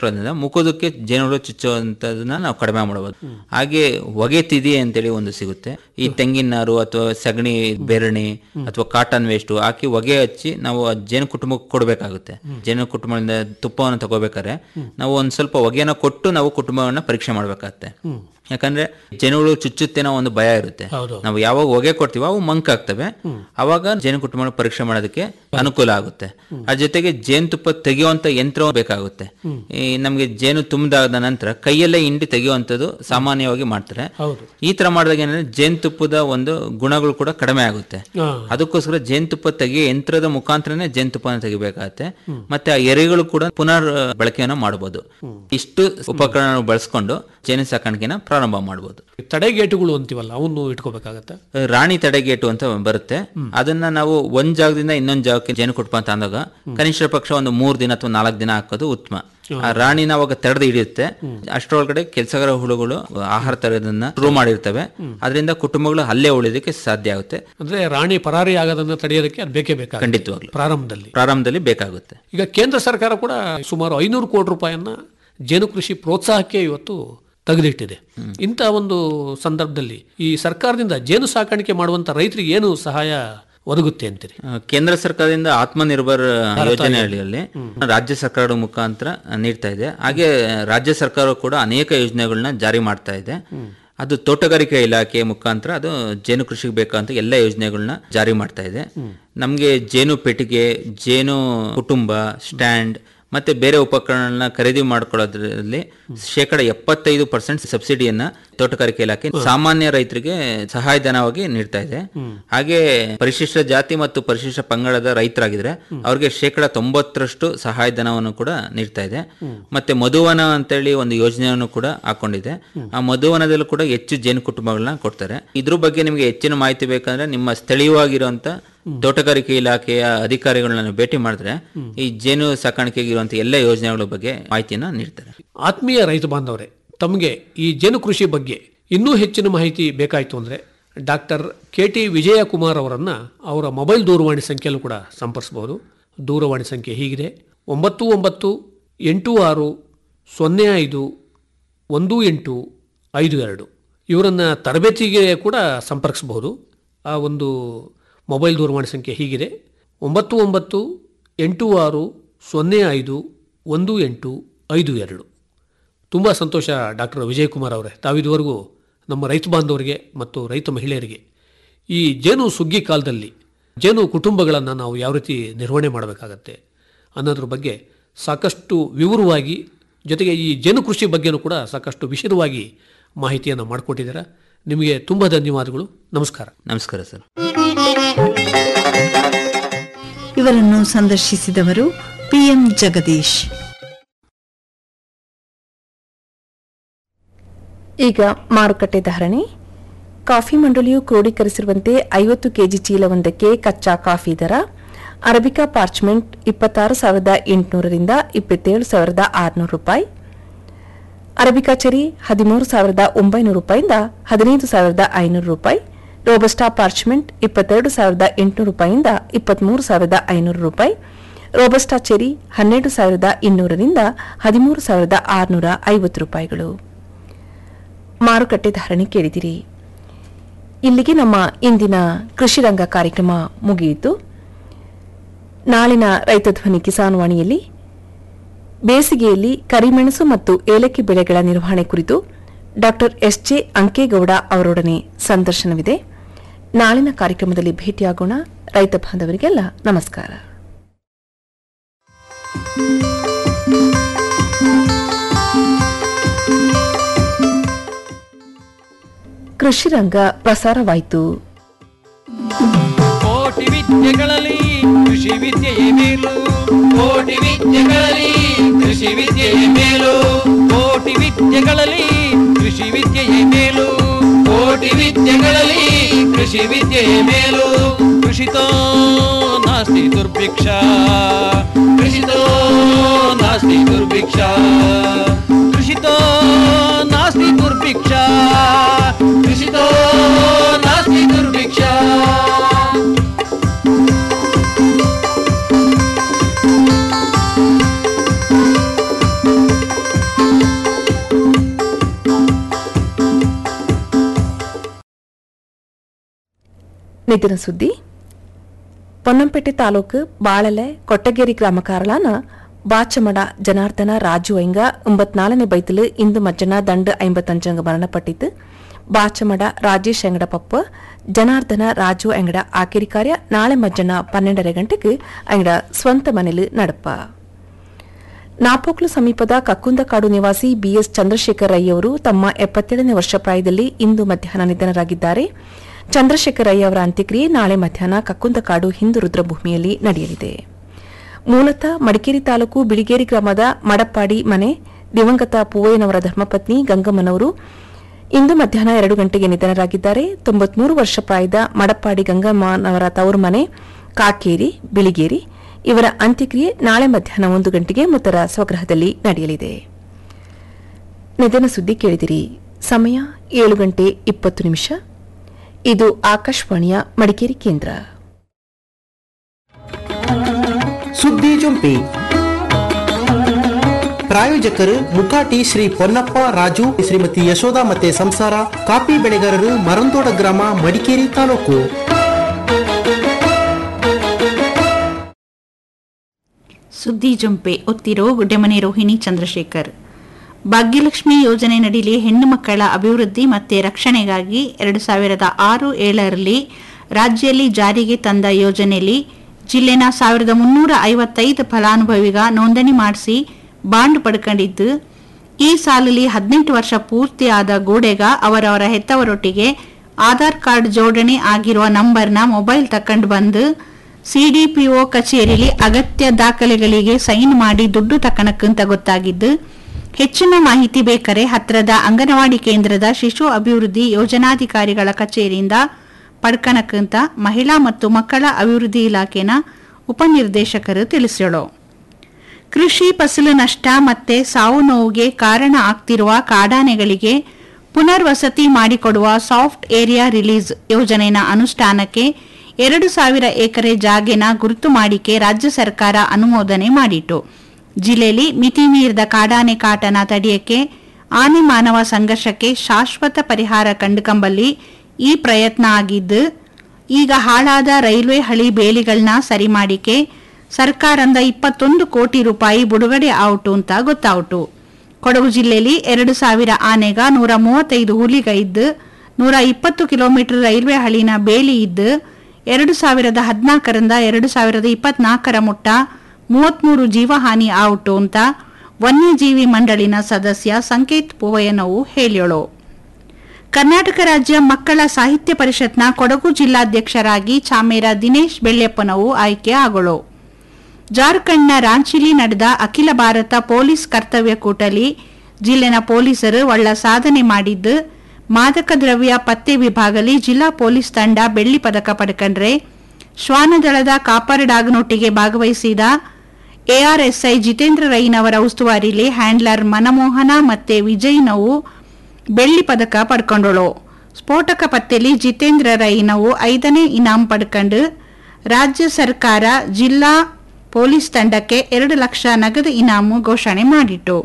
ಬಳಸ್ಕೊಳ್ಳೋದ್ರಿಂದ ಮುಖದಕ್ಕೆ ಜೇನುಹುಳು ಚುಚ್ಚುವಂಥದನ್ನ ನಾವು ಕಡಿಮೆ ಮಾಡಬಹುದು ಹಾಗೆ ಹೊಗೆ ತಿದಿ ಅಂತೇಳಿ ಒಂದು ಸಿಗುತ್ತೆ ಈ ತೆಂಗಿನ ನಾರು ಅಥವಾ ಸಗಣಿ ಬೆರಣಿ ಅಥವಾ ಕಾಟನ್ ವೇಸ್ಟ್ ಹಾಕಿ ಹೊಗೆ ಹಚ್ಚಿ ನಾವು ಆ ಜೇನು ಕುಟುಂಬಕ್ಕೆ ಕೊಡಬೇಕಾಗುತ್ತೆ ಜೇನು ಕುಟುಂಬದಿಂದ ತುಪ್ಪವನ್ನು ತಗೋಬೇಕಾದ್ರೆ ನಾವು ಒಂದ್ ಸ್ವಲ್ಪ ಹೊಗೆನ ಕೊಟ್ಟು ನಾವು ಕುಟುಂಬವನ್ನ ಪರೀಕ್ಷೆ ಮಾಡ್ಬೇಕಾಗತ್ತೆ ಯಾಕಂದ್ರೆ ಜೇನುಹುಳು ಚುಚ್ಚುತ್ತೆ ಅನ್ನೋ ಒಂದು ಭಯ ಇರುತ್ತೆ ಹೌದು. ನಾವು ಯಾವಾಗ ಹೊಗೆ ಕೊಡ್ತೀವೋ ಅವು ಮಂಕ್ ಆಗ್ತವೆ ಅವಾಗ ಜೇನು ಕುಟುಂಬ ಪರೀಕ್ಷೆ ಮಾಡೋದಕ್ಕೆ ಅನುಕೂಲ ಆಗುತ್ತೆ ಅದ್ರ ಜೊತೆಗೆ ಜೇನುತುಪ್ಪ ತೆಗೆಯುವಂತ ಯಂತ್ರ ಬೇಕಾಗುತ್ತೆ ಈ ನಮ್ಗೆ ಜೇನು ತುಂಬಿದಾದ ನಂತರ ಕೈಯಲ್ಲೇ ಹಿಂಡಿ ತೆಗೆಯುವಂಥದ್ದು ಸಾಮಾನ್ಯವಾಗಿ ಮಾಡ್ತಾರೆ ಹೌದು ಈ ತರ ಮಾಡಿದಾಗ ಏನಂದ್ರೆ ಜೇನುತುಪ್ಪದ ಒಂದು ಗುಣಗಳು ಕೂಡ ಕಡಿಮೆ ಆಗುತ್ತೆ ಹಾ. ಅದಕ್ಕೋಸ್ಕರ ಜೇನುತುಪ್ಪ ತೆಗೆಯೋ ಯಂತ್ರದ ಮುಖಾಂತರನೇ ಜೇನುತುಪ್ಪನ ತೆಗಿಬೇಕಾಗತ್ತೆ ಮತ್ತೆ ಆ ಎರೆಗಳು ಕೂಡ ಪುನರ್ ಬಳಕೆಯನ್ನು ಮಾಡಬಹುದು ಇಷ್ಟು ಉಪಕರಣ ಬಳಸ್ಕೊಂಡು ಜೇನು ಸಾಕಾಣಿಕೆನ ಪ್ರಾರಂಭ ಮಾಡಬಹುದು ತಡೆಗೇಟುಗಳು ಅಂತೀವಲ್ಲ ಅವನು ಇಟ್ಕೋಬೇಕಾಗತ್ತೆ ರಾಣಿ ತಡೆಗೇಟು ಅಂತ ಬರುತ್ತೆ ಅದನ್ನ ನಾವು ಒಂದ್ ಜಾಗದಿಂದ ಇನ್ನೊಂದ್ ಜಾಗಕ್ಕೆ ಜೇನು ಕುಟುಂಬ ಅಂತ ಅಂದಾಗ ಕನಿಷ್ಠ ಪಕ್ಷ ಒಂದು ಮೂರ್ ದಿನ ಅಥವಾ ನಾಲ್ಕು ದಿನ ಹಾಕೋದು ಉತ್ತಮ ಆ ರಾಣಿನ ಅವಾಗ ತೆರೆದು ಹಿಡಿಯುತ್ತೆ ಅಷ್ಟರೊಳಗಡೆ ಕೆಲಸಗಾರ ಹುಳುಗಳು ಆಹಾರ ತರೋದನ್ನ ಶುರು ಮಾಡಿರ್ತವೆ ಅದರಿಂದ ಕುಟುಂಬಗಳು ಅಲ್ಲೇ ಉಳಿಯೋದಕ್ಕೆ ಸಾಧ್ಯ ಆಗುತ್ತೆ ಅಂದ್ರೆ ರಾಣಿ ಪರಾರಿ ಆಗೋದನ್ನ ತಡೆಯೋದಕ್ಕೆ ಅದು ಬೇಕೇ ಬೇಕಾಗುತ್ತೆ ಖಂಡಿತವಾಗ್ಲು ಪ್ರಾರಂಭದಲ್ಲಿ ಪ್ರಾರಂಭದಲ್ಲಿ ಬೇಕಾಗುತ್ತೆ ಈಗ ಕೇಂದ್ರ ಸರ್ಕಾರ ಕೂಡ ಸುಮಾರು ಐನೂರು ಕೋಟಿ ರೂಪಾಯಿಯನ್ನ ಜೇನು ಕೃಷಿ ಪ್ರೋತ್ಸಾಹಕ್ಕೆ ಇವತ್ತು ತೆಗೆದಿಟ್ಟಿದೆ ಇಂಥ ಒಂದು ಸಂದರ್ಭದಲ್ಲಿ ಈ ಸರ್ಕಾರದಿಂದ ಜೇನು ಸಾಕಾಣಿಕೆ ಮಾಡುವಂತ ರೈತರಿಗೆ ಏನು ಸಹಾಯ ಒದಗುತ್ತೆ ಅಂತೀರಿ ಆ, ಕೇಂದ್ರ ಸರ್ಕಾರದಿಂದ ಆತ್ಮನಿರ್ಭರ್ ಯೋಜನೆ ಅಡಿಯಲ್ಲಿ ರಾಜ್ಯ ಸರ್ಕಾರದ ಮುಖಾಂತರ ನೀಡ್ತಾ ಇದೆ ಹಾಗೆ ರಾಜ್ಯ ಸರ್ಕಾರ ಕೂಡ ಅನೇಕ ಯೋಜನೆಗಳನ್ನ ಜಾರಿ ಮಾಡ್ತಾ ಇದೆ ಅದು ತೋಟಗಾರಿಕೆ ಇಲಾಖೆ ಮುಖಾಂತರ ಅದು ಜೇನು ಕೃಷಿಗೆ ಬೇಕಂತ ಎಲ್ಲ ಯೋಜನೆಗಳನ್ನ ಜಾರಿ ಮಾಡ್ತಾ ಇದೆ ನಮಗೆ ಜೇನು ಪೆಟ್ಟಿಗೆ ಜೇನು ಕುಟುಂಬ ಸ್ಟ್ಯಾಂಡ್ ಮತ್ತೆ ಬೇರೆ ಉಪಕರಣಗಳನ್ನ ಖರೀದಿ ಮಾಡ್ಕೊಳ್ಳೋದ್ರಲ್ಲಿ ಶೇಕಡ ಎಪ್ಪತ್ತೈದು ಪರ್ಸೆಂಟ್ ಸಬ್ಸಿಡಿಯನ್ನ ತೋಟಗಾರಿಕೆ ಇಲಾಖೆ ಸಾಮಾನ್ಯ ರೈತರಿಗೆ ಸಹಾಯಧನವಾಗಿ ನೀಡ್ತಾ ಇದೆ ಹಾಗೆ ಪರಿಶಿಷ್ಟ ಜಾತಿ ಮತ್ತು ಪರಿಶಿಷ್ಟ ಪಂಗಡದ ರೈತರಾಗಿದ್ರೆ ಅವ್ರಿಗೆ ಶೇಕಡ ತೊಂಬತ್ತರಷ್ಟು ಸಹಾಯಧನವನ್ನು ಕೂಡ ನೀಡ್ತಾ ಇದೆ ಮತ್ತೆ ಮಧುವನ ಅಂತೇಳಿ ಒಂದು ಯೋಜನೆಯನ್ನು ಕೂಡ ಹಾಕೊಂಡಿದೆ ಆ ಮಧುವನದಲ್ಲೂ ಕೂಡ ಹೆಚ್ಚು ಜೇನು ಕುಟುಂಬಗಳನ್ನ ಕೊಡ್ತಾರೆ ಇದ್ರ ಬಗ್ಗೆ ನಿಮಗೆ ಹೆಚ್ಚಿನ ಮಾಹಿತಿ ಬೇಕಂದ್ರೆ ನಿಮ್ಮ ಸ್ಥಳೀಯವಾಗಿರುವಂತ ತೋಟಗಾರಿಕೆ ಇಲಾಖೆಯ ಅಧಿಕಾರಿಗಳನ್ನ ಭೇಟಿ ಮಾಡಿದ್ರೆ ಈ ಜೇನು ಸಾಕಾಣಿಕೆಗೆ ಇರುವಂತ ಎಲ್ಲ ಯೋಜನೆಗಳ ಬಗ್ಗೆ ಮಾಹಿತಿಯನ್ನ ನೀಡ್ತಾರೆ ಆತ್ಮೀಯ ರೈತ ಬಾಂಧವರೇ ತಮಗೆ ಈ ಜೇನು ಕೃಷಿ ಬಗ್ಗೆ ಇನ್ನೂ ಹೆಚ್ಚಿನ ಮಾಹಿತಿ ಬೇಕಾಯಿತು ಅಂದರೆ ಡಾಕ್ಟರ್ ಕೆ ಟಿ ವಿಜಯಕುಮಾರ್ ಅವರನ್ನು ಅವರ ಮೊಬೈಲ್ ದೂರವಾಣಿ ಸಂಖ್ಯೆಯಲ್ಲೂ ಕೂಡ ಸಂಪರ್ಸಬಹುದು ದೂರವಾಣಿ ಸಂಖ್ಯೆ ಹೀಗಿದೆ ಒಂಬತ್ತು ಒಂಬತ್ತು ಎಂಟು ಆರು ಸೊನ್ನೆ ಐದು ಒಂದು ಎಂಟು ಐದು ಎರಡು ಇವರನ್ನು ತರಬೇತಿಗೆ ಕೂಡ ಸಂಪರ್ಕಿಸಬಹುದು ಆ ಒಂದು ಮೊಬೈಲ್ ದೂರವಾಣಿ ಸಂಖ್ಯೆ ಹೀಗಿದೆ ಒಂಬತ್ತು ಒಂಬತ್ತು ಎಂಟು ಆರು ಸೊನ್ನೆ ಐದು ಒಂದು ಎಂಟು ಐದು ಎರಡು ತುಂಬ ಸಂತೋಷ ಡಾಕ್ಟರ್ ವಿಜಯಕುಮಾರ್ ಅವರೇ ತಾವಿದುವರೆಗೂ ನಮ್ಮ ರೈತ ಬಾಂಧವರಿಗೆ ಮತ್ತು ರೈತ ಮಹಿಳೆಯರಿಗೆ ಈ ಜೇನು ಸುಗ್ಗಿ ಕಾಲದಲ್ಲಿ ಜೇನು ಕುಟುಂಬಗಳನ್ನು ನಾವು ಯಾವ ರೀತಿ ನಿರ್ವಹಣೆ ಮಾಡಬೇಕಾಗತ್ತೆ ಅನ್ನೋದ್ರ ಬಗ್ಗೆ ಸಾಕಷ್ಟು ವಿವರವಾಗಿ ಜೊತೆಗೆ ಈ ಜೇನು ಕೃಷಿ ಬಗ್ಗೆನೂ ಕೂಡ ಸಾಕಷ್ಟು ವಿಶದವಾಗಿ ಮಾಹಿತಿಯನ್ನು ಮಾಡಿಕೊಟ್ಟಿದ್ದೀರಾ ನಿಮಗೆ ತುಂಬ ಧನ್ಯವಾದಗಳು ನಮಸ್ಕಾರ ನಮಸ್ಕಾರ ಸರ್ ಇವರನ್ನು ಸಂದರ್ಶಿಸಿದವರು ಪಿಎಂ ಜಗದೀಶ್ ಈಗ ಮಾರುಕಟ್ಟೆ ಧಾರಣೆ ಕಾಫಿ ಮಂಡಳಿಯು ಕ್ರೋಢೀಕರಿಸಿರುವಂತೆ ಐವತ್ತು ಕೆಜಿ ಚೀಲವೊಂದಕ್ಕೆ ಕಚ್ಚಾ ಕಾಫಿ ದರ ಅರಬಿಕಾ ಪಾರ್ಚ್ಮೆಂಟ್ ಇಪ್ಪತ್ತಾರು ಸಾವಿರದ ಎಂಟುನೂರರಿಂದ ಇಪ್ಪತ್ತೇಳು ಸಾವಿರದ ಆರುನೂರು ರೂಪಾಯಿ ಅರಬಿಕಾ ಚೆರಿ ಹದಿಮೂರು ಸಾವಿರದ ಒಂಬೈನೂರು ರೂಪಾಯಿಂದ ಹದಿನೈದು ಸಾವಿರದ ಐನೂರು ರೂಪಾಯಿ ರೋಬಸ್ಟಾ ಪಾರ್ಚ್ಮೆಂಟ್ ಇಪ್ಪತ್ತೆರಡು ಸಾವಿರದ ಎಂಟುನೂರು ರೂಪಾಯಿಂದ ಇಪ್ಪತ್ಮೂರು ಸಾವಿರದ ಐನೂರು ರೂಪಾಯಿ ರೋಬಸ್ಟಾ ಚೆರಿ ಹನ್ನೆರಡು ಸಾವಿರದ ಇನ್ನೂರರಿಂದ ಹದಿಮೂರು ಸಾವಿರದ ಆರುನೂರ ಐವತ್ತು ರೂಪಾಯಿಗಳು ಮಾರುಕಟ್ಟೆ ಧಾರಣೆ ಕೇಳಿದಿರಿ ಇಲ್ಲಿಗೆ ನಮ್ಮ ಇಂದಿನ ಕೃಷಿ ರಂಗ ಕಾರ್ಯಕ್ರಮ ಮುಗಿಯಿತು ನಾಳಿನ ರೈತ ಧ್ವನಿ ಕಿಸಾನ್ ವಾಣಿಯಲ್ಲಿ ಬೇಸಿಗೆಯಲ್ಲಿ ಕರಿಮೆಣಸು ಮತ್ತು ಏಲಕ್ಕಿ ಬೆಳೆಗಳ ನಿರ್ವಹಣೆ ಕುರಿತು ಡಾಕ್ಟರ್ ಎಸ್ ಜೆ ಅಂಕೇಗೌಡ ಅವರೊಡನೆ ಸಂದರ್ಶನವಿದೆ ನಾಳಿನ ಕಾರ್ಯಕ್ರಮದಲ್ಲಿ ಭೇಟಿಯಾಗೋಣ ರೈತ ಬಾಂಧವರಿಗೆಲ್ಲ ನಮಸ್ಕಾರ ಕೃಷಿ ರಂಗ ಪ್ರಸಾರವಾಯಿತು ಕೋಟಿ ವಿದ್ಯೆಗಳಲ್ಲಿ ಕೃಷಿ ವಿದ್ಯೆಯೇ ಮೇಲು ಕೋಟಿ ವಿದ್ಯೆಗಳಲ್ಲಿ ಕೃಷಿ ವಿದ್ಯೆಯೇ ಮೇಲು ಕೋಟಿ ವಿದ್ಯೆಗಳಲ್ಲಿ ಕೃಷಿ ವಿದ್ಯೆಯೇ ಮೇಲು ಕೋಟಿ ವಿದ್ಯೆಗಳಲ್ಲಿ ಕೃಷಿ ವಿದ್ಯೆಯೇ ಮೇಲು ಕೃಷಿತೋ ನಾಸ್ತಿ ದುರ್ಭಿಕ್ಷ ಕೃಷಿತೋ ನಾಸ್ತಿ ದುರ್ಭಿಕ್ಷ ಕೃಷಿತೋ ನಾಸ್ತಿ ದುರ್ಭಿಕ್ಷ ಕೃಷಿತೋ ನಾಸ್ತಿ ದುರ್ಭಿಕ್ಷ ನಿಧನ ಸುದ್ದಿ ಪೊನ್ನಂಪೇಟೆ ತಾಲೂಕು ಬಾಳಲೆ ಕೊಟ್ಟಗೇರಿ ಗ್ರಾಮ ಕಾರಳಾನ ಬಾಚಮಡ ಜನಾರ್ದನ ರಾಜು ಐಂಗ ಒಂಬತ್ನಾಲನೇ ಬೈತಲು ಇಂದು ಮಜ್ಜನ ದಂಡ ಐಂಬತ್ತಂಜಂಗ ಮರಣಪಟ್ಟಿತು ಬಾಚಮಡ ರಾಜೇಶ್ ಅಂಗಡ ಪಪ್ಪ ಜನಾರ್ದನ ರಾಜು ಅಂಗಡ ಆಕಿರಿ ಕಾರ್ಯ ನಾಳೆ ಮಜ್ಜನ ಪನ್ನೆಂಡರ ಗಂಟೆಗೆ ಅಂಗಡ ಸ್ವಂತ ಮನೆಲು ನಡಪ ನಾಪೋಕ್ಲು ಸಮೀಪದ ಕಕ್ಕುಂದಕಾಡು ನಿವಾಸಿ ಬಿಎಸ್ ಚಂದ್ರಶೇಖರ್ ರೈ ಅವರು ತಮ್ಮ ಎಪ್ಪತ್ತೇಳನೇ ವರ್ಷ ಪ್ರಾಯದಲ್ಲಿ ಇಂದು ಮಧ್ಯಾಹ್ನ ನಿಧನರಾಗಿದ್ದಾರೆ ಚಂದ್ರಶೇಖರ್ ರೈ ಅವರ ಅಂತ್ಯಕ್ರಿಯೆ ನಾಳೆ ಮಧ್ಯಾಹ್ನ ಕಕ್ಕುಂದಕಾಡು ಹಿಂದೂ ರುದ್ರಭೂಮಿಯಲ್ಲಿ ನಡೆಯಲಿದೆ ಮೂಲತಃ ಮಡಿಕೇರಿ ತಾಲೂಕು ಬಿಳಿಗೇರಿ ಗ್ರಾಮದ ಮಡಪ್ಪಾಡಿ ಮನೆ ದಿವಂಗತ ಪೂವಯ್ಯನವರ ಧರ್ಮಪತ್ನಿ ಗಂಗಮ್ಮನವರು ಇಂದು ಮಧ್ಯಾಹ್ನ ಎರಡು ಗಂಟೆಗೆ ನಿಧನರಾಗಿದ್ದಾರೆ ತೊಂಬತ್ಮೂರು ವರ್ಷ ಪ್ರಾಯದ ಮಡಪ್ಪಾಡಿ ಗಂಗಮ್ಮನವರ ತವರು ಮನೆ ಕಾಕೇರಿ ಬಿಳಿಗೇರಿ ಇವರ ಅಂತ್ಯಕ್ರಿಯೆ ನಾಳೆ ಮಧ್ಯಾಹ್ನ ಒಂದು ಗಂಟೆಗೆ ಮೃತರ ಸ್ವಗೃಹದಲ್ಲಿ ನಡೆಯಲಿದೆ ನಿಧನ ಸುದ್ದಿ ಕೇಳಿದಿರಿ ಸಮಯ ಏಳು ಗಂಟೆ ಇಪ್ಪತ್ತು ನಿಮಿಷ ಇದು ಆಕಾಶವಾಣಿಯ ಮಡಿಕೇರಿ ಕೇಂದ್ರ ಸುದ್ದಿ ಜೊಂಪಿ ಪ್ರಾಯೋಜಕರು ಮುಕಾಟಿ ಶ್ರೀ ಪೊನ್ನಪ್ಪ ರಾಜು ಶ್ರೀಮತಿ ಯಶೋಧ ಮತ್ತೆ ಸಂಸಾರ ಕಾಫಿ ಬೆಳೆಗಾರರು ಮರಂದೋಡ ಗ್ರಾಮ ಮಡಿಕೇರಿ ತಾಲೂಕು ಸುದ್ದಿ ಜೊಂಪೆ ಒತ್ತಿರೋ ಗುಡ್ಡೆಮನೆ ರೋಹಿಣಿ ಚಂದ್ರಶೇಖರ್ ಭಾಗ್ಯಲಕ್ಷ್ಮಿ ಯೋಜನೆ ನಡಿಲಿ ಹೆಣ್ಣು ಮಕ್ಕಳ ಅಭಿವೃದ್ಧಿ ಮತ್ತು ರಕ್ಷಣೆಗಾಗಿ ಎರಡು ಸಾವಿರದ ಆರು ಏಳರಲ್ಲಿ ರಾಜ್ಯದಲ್ಲಿ ಜಾರಿಗೆ ತಂದ ಯೋಜನೆಯಲ್ಲಿ ಜಿಲ್ಲೆನ ಸಾವಿರದ ಮುನ್ನೂರ ಐವತ್ತೈದು ಫಲಾನುಭವಿಗ ನೋಂದಣಿ ಮಾಡಿಸಿ ಬಾಂಡ್ ಪಡ್ಕೊಂಡಿದ್ದು ಈ ಸಾಲಲ್ಲಿ ಹದಿನೆಂಟು ವರ್ಷ ಪೂರ್ತಿ ಆದ ಗೋಡೆಗ ಅವರವರ ಹೆತ್ತವರೊಟ್ಟಿಗೆ ಆಧಾರ್ ಕಾರ್ಡ್ ಜೋಡಣೆ ಆಗಿರುವ ನಂಬರ್ನ ಮೊಬೈಲ್ ತಕೊಂಡು ಬಂದು ಸಿಡಿಪಿಒ ಕಚೇರಿಯಲ್ಲಿ ಅಗತ್ಯ ದಾಖಲೆಗಳಿಗೆ ಸೈನ್ ಮಾಡಿ ದುಡ್ಡು ತಕಣಕ್ಕಂತ ಗೊತ್ತಾಗಿದ್ದು ಹೆಚ್ಚಿನ ಮಾಹಿತಿ ಬೇಕಾರೆ ಹತ್ರದ ಅಂಗನವಾಡಿ ಕೇಂದ್ರದ ಶಿಶು ಅಭಿವೃದ್ಧಿ ಯೋಜನಾಧಿಕಾರಿಗಳ ಕಚೇರಿಯಿಂದ ಪಡ್ಕಣಕ್ಕಂತ ಮಹಿಳಾ ಮತ್ತು ಮಕ್ಕಳ ಅಭಿವೃದ್ಧಿ ಇಲಾಖೆನ ಉಪನಿರ್ದೇಶಕರು ತಿಳಿಸ್ಯಾಳು ಕೃಷಿ ಫಸಲು ನಷ್ಟ ಮತ್ತೆ ಸಾವು ನೋವಿಗೆ ಕಾರಣ ಆಗ್ತಿರುವ ಕಾಡಾನೆಗಳಿಗೆ ಪುನರ್ವಸತಿ ಮಾಡಿಕೊಡುವ ಸಾಫ್ಟ್ ಏರಿಯಾ ರಿಲೀಸ್ ಯೋಜನೆಯ ಅನುಷ್ಠಾನಕ್ಕೆ ಎರಡು ಸಾವಿರ ಎಕರೆ ಜಾಗೆನ ಗುರುತು ಮಾಡಿಕೆ ರಾಜ್ಯ ಸರ್ಕಾರ ಅನುಮೋದನೆ ಮಾಡಿತು ಜಿಲ್ಲೆಯಲ್ಲಿ ಮಿತಿ ಮೀರಿದ ಕಾಡಾನೆ ಕಾಟನ ತಡೆಯಕ್ಕೆ ಆನೆ ಮಾನವ ಸಂಘರ್ಷಕ್ಕೆ ಶಾಶ್ವತ ಪರಿಹಾರ ಕಂಡುಕಂಬಲ್ಲಿ ಈ ಪ್ರಯತ್ನ ಆಗಿದ್ದು ಈಗ ಹಾಳಾದ ರೈಲ್ವೆ ಹಳಿ ಬೇಲಿಗಳನ್ನ ಸರಿ ಮಾಡಿಕೆ ಸರ್ಕಾರದಿಂದ ಇಪ್ಪತ್ತೊಂದು ಕೋಟಿ ರೂಪಾಯಿ ಬಿಡುಗಡೆ ಔಟು ಅಂತ ಗೊತ್ತಾವುಟು ಕೊಡಗು ಜಿಲ್ಲೆಯಲ್ಲಿ ಎರಡು ಸಾವಿರ ಆನೆಗ ನೂರ ಮೂವತ್ತೈದು ಹುಲಿಗ ಇದ್ದು ನೂರ ಇಪ್ಪತ್ತು ಕಿಲೋಮೀಟರ್ ರೈಲ್ವೆ ಹಳಿನ ಬೇಲಿ ಇದ್ದು ಎರಡು ಸಾವಿರದ ಹದಿನಾಲ್ಕರಿಂದ ಎರಡು ಸಾವಿರದ ಇಪ್ಪತ್ನಾಲ್ಕರ ಮುಟ್ಟ ಮೂವತ್ಮೂರು ಜೀವಹಾನಿ ಔಟು ಅಂತ ವನ್ಯಜೀವಿ ಮಂಡಳಿನ ಸದಸ್ಯ ಸಂಕೇತ್ ಪೂವಯ್ಯನವು ಹೇಳಿಯಳು ಕರ್ನಾಟಕ ರಾಜ್ಯ ಮಕ್ಕಳ ಸಾಹಿತ್ಯ ಪರಿಷತ್ನ ಕೊಡಗು ಜಿಲ್ಲಾಧ್ಯಕ್ಷರಾಗಿ ಚಾಮೇರ ದಿನೇಶ್ ಬೆಳ್ಳೆಪ್ಪನವು ಆಯ್ಕೆ ಆಗಳು ಜಾರ್ಖಂಡ್ನ ರಾಂಚಿಲಿ ನಡೆದ ಅಖಿಲ ಭಾರತ ಪೊಲೀಸ್ ಕರ್ತವ್ಯ ಕೂಟಲಿ ಜಿಲ್ಲೆನ ಪೊಲೀಸರು ಒಳ್ಳ ಸಾಧನೆ ಮಾಡಿದ್ದು ಮಾದಕ ದ್ರವ್ಯ ಪತ್ತೆ ವಿಭಾಗಲಿ ಜಿಲ್ಲಾ ಪೊಲೀಸ್ ತಂಡ ಬೆಳ್ಳಿ ಪದಕ ಪಡ್ಕಂಡ್ರೆ ಶ್ವಾನದಳದ ಕಾಪರ್ ಡಾಗ್ನೊಟ್ಟಿಗೆ ಭಾಗವಹಿಸಿದ ಎಆರ್ಎಸ್ಐ ಜಿತೇಂದ್ರ ರೈನವರ ಉಸ್ತುವಾರಿಲಿ ಹ್ಯಾಂಡ್ಲರ್ ಮನಮೋಹನ ಮತ್ತೆ ವಿಜಯ್ನವು ಬೆಳ್ಳಿ ಪದಕ ಪಡ್ಕೊಂಡಳು ಸ್ಫೋಟಕ ಪತ್ತೆಲಿ ಜಿತೇಂದ್ರ ರೈನವು ಐದನೇ ಇನಾಮ್ ಪಡ್ಕೊಂಡು ರಾಜ್ಯ ಸರ್ಕಾರ ಜಿಲ್ಲಾ ಪೊಲೀಸ್ ತಂಡಕ್ಕೆ ಎರಡು ಲಕ್ಷ ನಗದು ಇನಾಮು ಘೋಷಣೆ ಮಾಡಿತು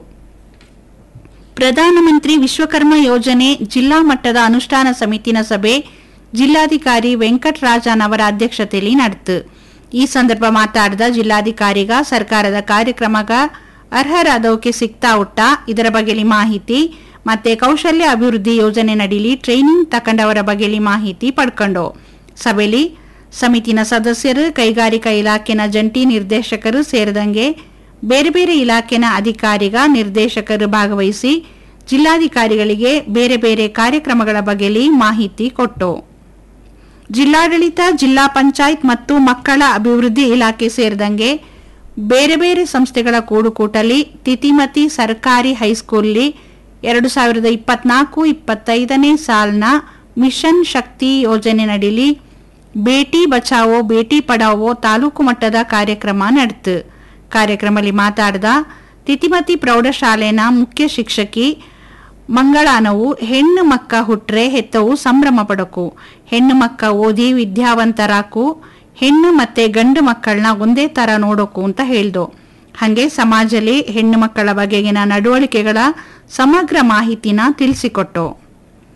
ಪ್ರಧಾನಮಂತ್ರಿ ವಿಶ್ವಕರ್ಮ ಯೋಜನೆ ಜಿಲ್ಲಾ ಮಟ್ಟದ ಅನುಷ್ಠಾನ ಸಮಿತಿನ ಸಭೆ ಜಿಲ್ಲಾಧಿಕಾರಿ ವೆಂಕಟರಾಜನ್ ಅವರ ಅಧ್ಯಕ್ಷತೆಯಲ್ಲಿ ನಡೆತು ಈ ಸಂದರ್ಭ ಮಾತಾಡಿದ ಜಿಲ್ಲಾಧಿಕಾರಿಗ ಸರ್ಕಾರದ ಕಾರ್ಯಕ್ರಮಗ ಅರ್ಹರಾದವಕ್ಕೆ ಸಿಗ್ತಾ ಉಟ್ಟ ಇದರ ಬಗೆಲಿ ಮಾಹಿತಿ ಮತ್ತೆ ಕೌಶಲ್ಯ ಅಭಿವೃದ್ಧಿ ಯೋಜನೆ ನಡಿಲಿ ಟ್ರೈನಿಂಗ್ ತಕೊಂಡವರ ಬಗೆಲಿ ಮಾಹಿತಿ ಪಡ್ಕೊಂಡು ಸಭೆಯಲ್ಲಿ ಸಮಿತಿನ ಸದಸ್ಯರು ಕೈಗಾರಿಕಾ ಇಲಾಖೆನ ಜಂಟಿ ನಿರ್ದೇಶಕರು ಸೇರಿದಂಗೆ ಬೇರೆ ಬೇರೆ ಇಲಾಖೆನ ಅಧಿಕಾರಿಗ ನಿರ್ದೇಶಕರು ಭಾಗವಹಿಸಿ ಜಿಲ್ಲಾಧಿಕಾರಿಗಳಿಗೆ ಬೇರೆ ಬೇರೆ ಕಾರ್ಯಕ್ರಮಗಳ ಬಗೆಲಿ ಮಾಹಿತಿ ಕೊಟ್ಟು ಜಿಲ್ಲಾಡಳಿತ ಜಿಲ್ಲಾ ಪಂಚಾಯತ್ ಮತ್ತು ಮಕ್ಕಳ ಅಭಿವೃದ್ಧಿ ಇಲಾಖೆ ಸೇರಿದಂಗೆ ಬೇರೆ ಬೇರೆ ಸಂಸ್ಥೆಗಳ ಕೂಡುಕೂಟಲಿ ತಿತಿಮತಿ ಸರ್ಕಾರಿ ಹೈಸ್ಕೂಲ್ಲಿ ಎರಡು ಸಾವಿರದ ಇಪ್ಪತ್ನಾಲ್ಕು ಇಪ್ಪತ್ತೈದನೇ ಸಾಲಿನ ಮಿಷನ್ ಶಕ್ತಿ ಯೋಜನೆ ನಡಿಲಿ ಬೇಟಿ ಬಚಾವೋ ಬೇಟಿ ಪಡಾವೋ ತಾಲೂಕು ಮಟ್ಟದ ಕಾರ್ಯಕ್ರಮ ನಡೆತು ಕಾರ್ಯಕ್ರಮದಲ್ಲಿ ಮಾತಾಡಿದ ತಿತಿಮತಿ ಪ್ರೌಢಶಾಲೆನ ಮುಖ್ಯ ಶಿಕ್ಷಕಿ ಮಂಗಳಾನವು ಹೆಣ್ಣು ಮಕ್ಕ ಹುಟ್ರೆ ಹೆತ್ತವು ಸಂಭ್ರಮ ಪಡಕು ಹೆಣ್ಣು ಮಕ್ಕ ಓದಿ ವಿದ್ಯಾವಂತರಾಕು ಹೆಣ್ಣು ಮತ್ತೆ ಗಂಡು ಮಕ್ಕಳನ್ನ ಒಂದೇ ತರ ನೋಡೋಕು ಅಂತ ಹೇಳ್ದು ಹಾಗೆ ಸಮಾಜದಲ್ಲಿ ಹೆಣ್ಣು ಮಕ್ಕಳ ಬಗೆಗಿನ ನಡವಳಿಕೆಗಳ ಸಮಗ್ರ ಮಾಹಿತಿನ ತಿಳಿಸಿಕೊಟ್ಟು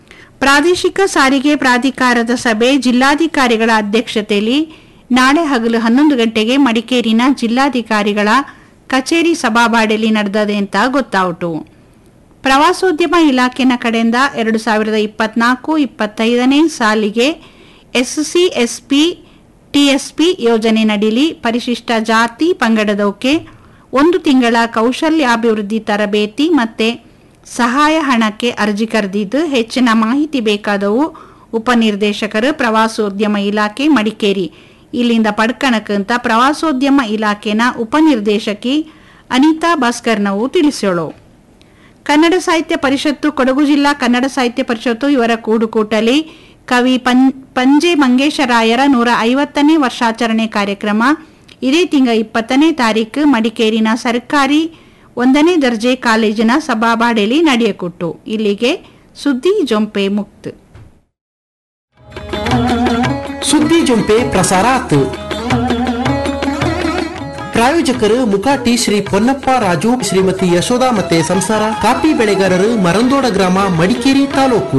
ಪ್ರಾದೇಶಿಕ ಸಾರಿಗೆ ಪ್ರಾಧಿಕಾರದ ಸಭೆ ಜಿಲ್ಲಾಧಿಕಾರಿಗಳ ಅಧ್ಯಕ್ಷತೆಯಲ್ಲಿ ನಾಳೆ ಹಗಲು ಹನ್ನೊಂದು ಗಂಟೆಗೆ ಮಡಿಕೇರಿನ ಜಿಲ್ಲಾಧಿಕಾರಿಗಳ ಕಚೇರಿ ಸಭಾಬಾಡೆಯಲ್ಲಿ ನಡೆದದೆ ಅಂತ ಗೊತ್ತಾಯಿತು ಪ್ರವಾಸೋದ್ಯಮ ಇಲಾಖೆನ ಕಡೆಯಿಂದ ಎರಡು ಸಾವಿರದ ಇಪ್ಪತ್ನಾಲ್ಕು ಇಪ್ಪತ್ತೈದನೇ ಸಾಲಿಗೆ ಎಸ್ಸಿ ಎಸ್ಪಿ ಟಿಎಸ್ಪಿ ಯೋಜನೆ ನಡೀಲಿ ಪರಿಶಿಷ್ಟ ಜಾತಿ ಪಂಗಡದವಕ್ಕೆ ಒಂದು ತಿಂಗಳ ಕೌಶಲ್ಯಾಭಿವೃದ್ಧಿ ತರಬೇತಿ ಮತ್ತೆ ಸಹಾಯ ಹಣಕ್ಕೆ ಅರ್ಜಿ ಕರೆದಿದ್ದು ಹೆಚ್ಚಿನ ಮಾಹಿತಿ ಬೇಕಾದವು ಉಪನಿರ್ದೇಶಕರು ಪ್ರವಾಸೋದ್ಯಮ ಇಲಾಖೆ ಮಡಿಕೇರಿ ಇಲ್ಲಿಂದ ಪಡ್ಕಣಕ್ಕಂತ ಪ್ರವಾಸೋದ್ಯಮ ಇಲಾಖೆನ ಉಪನಿರ್ದೇಶಕಿ ಅನಿತಾ ಭಾಸ್ಕರ್ನವು ತಿಳಿಸೋಳು ಕನ್ನಡ ಸಾಹಿತ್ಯ ಪರಿಷತ್ತು ಕೊಡಗು ಜಿಲ್ಲಾ ಕನ್ನಡ ಸಾಹಿತ್ಯ ಪರಿಷತ್ತು ಇವರ ಕೂಡುಕೂಟಲಿ ಕವಿ ಪಂ ಪಂಜೆ ಮಂಗೇಶರಾಯರ ನೂರ ಐವತ್ತನೇ ವರ್ಷಾಚರಣೆ ಕಾರ್ಯಕ್ರಮ ಇದೇ ತಿಂಗ ಇಪ್ಪತ್ತನೇ ತಾರೀಕು ಮಡಿಕೇರಿನ ಸರ್ಕಾರಿ ಒಂದನೇ ದರ್ಜೆ ಕಾಲೇಜಿನ ಸಭಾಬಾಡೆಯಲ್ಲಿ ನಡೆಯಕೊಟ್ಟು ಇಲ್ಲಿಗೆ ಸುದ್ದಿ ಜೊಂಪೆ ಮುಕ್ತ ಸುದ್ದಿ ಜೊಂಪೆ ಪ್ರಸಾರ ಆತು ಪ್ರಾಯೋಜಕರು ಮುಕಾಟಿ ಶ್ರೀ ಪೊನ್ನಪ್ಪ ರಾಜು ಶ್ರೀಮತಿ ಯಶೋಧ ಮತ್ತೆ ಸಂಸಾರ ಕಾಫಿ ಬೆಳೆಗಾರರು ಮರಂದೋಡ ಗ್ರಾಮ ಮಡಿಕೇರಿ ತಾಲೂಕು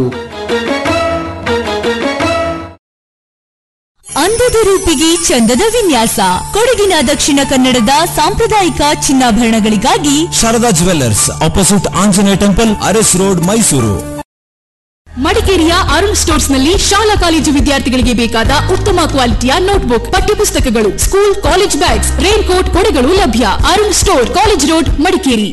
ಅಂದದ ರೂಪಿಗೆ ಚಂದದ ವಿನ್ಯಾಸ ಕೊಡಗಿನ ದಕ್ಷಿಣ ಕನ್ನಡದ ಸಾಂಪ್ರದಾಯಿಕ ಚಿನ್ನಾಭರಣಗಳಿಗಾಗಿ Sharada jewellers opposite Anjaneya temple Aras road Mysuru ಮಡಿಕೇರಿಯ ಅರುಣ್ ಸ್ಟೋರ್ಸ್ ನಲ್ಲಿ ಶಾಲಾ ಕಾಲೇಜು ವಿದ್ಯಾರ್ಥಿಗಳಿಗೆ ಬೇಕಾದ ಉತ್ತಮ ಕ್ವಾಲಿಟಿಯ ನೋಟ್ಬುಕ್ ಪಠ್ಯಪುಸ್ತಕಗಳು school college bags rain coat ಕೊಡೆಗಳು ಲಭ್ಯ Arun store college road Madikeri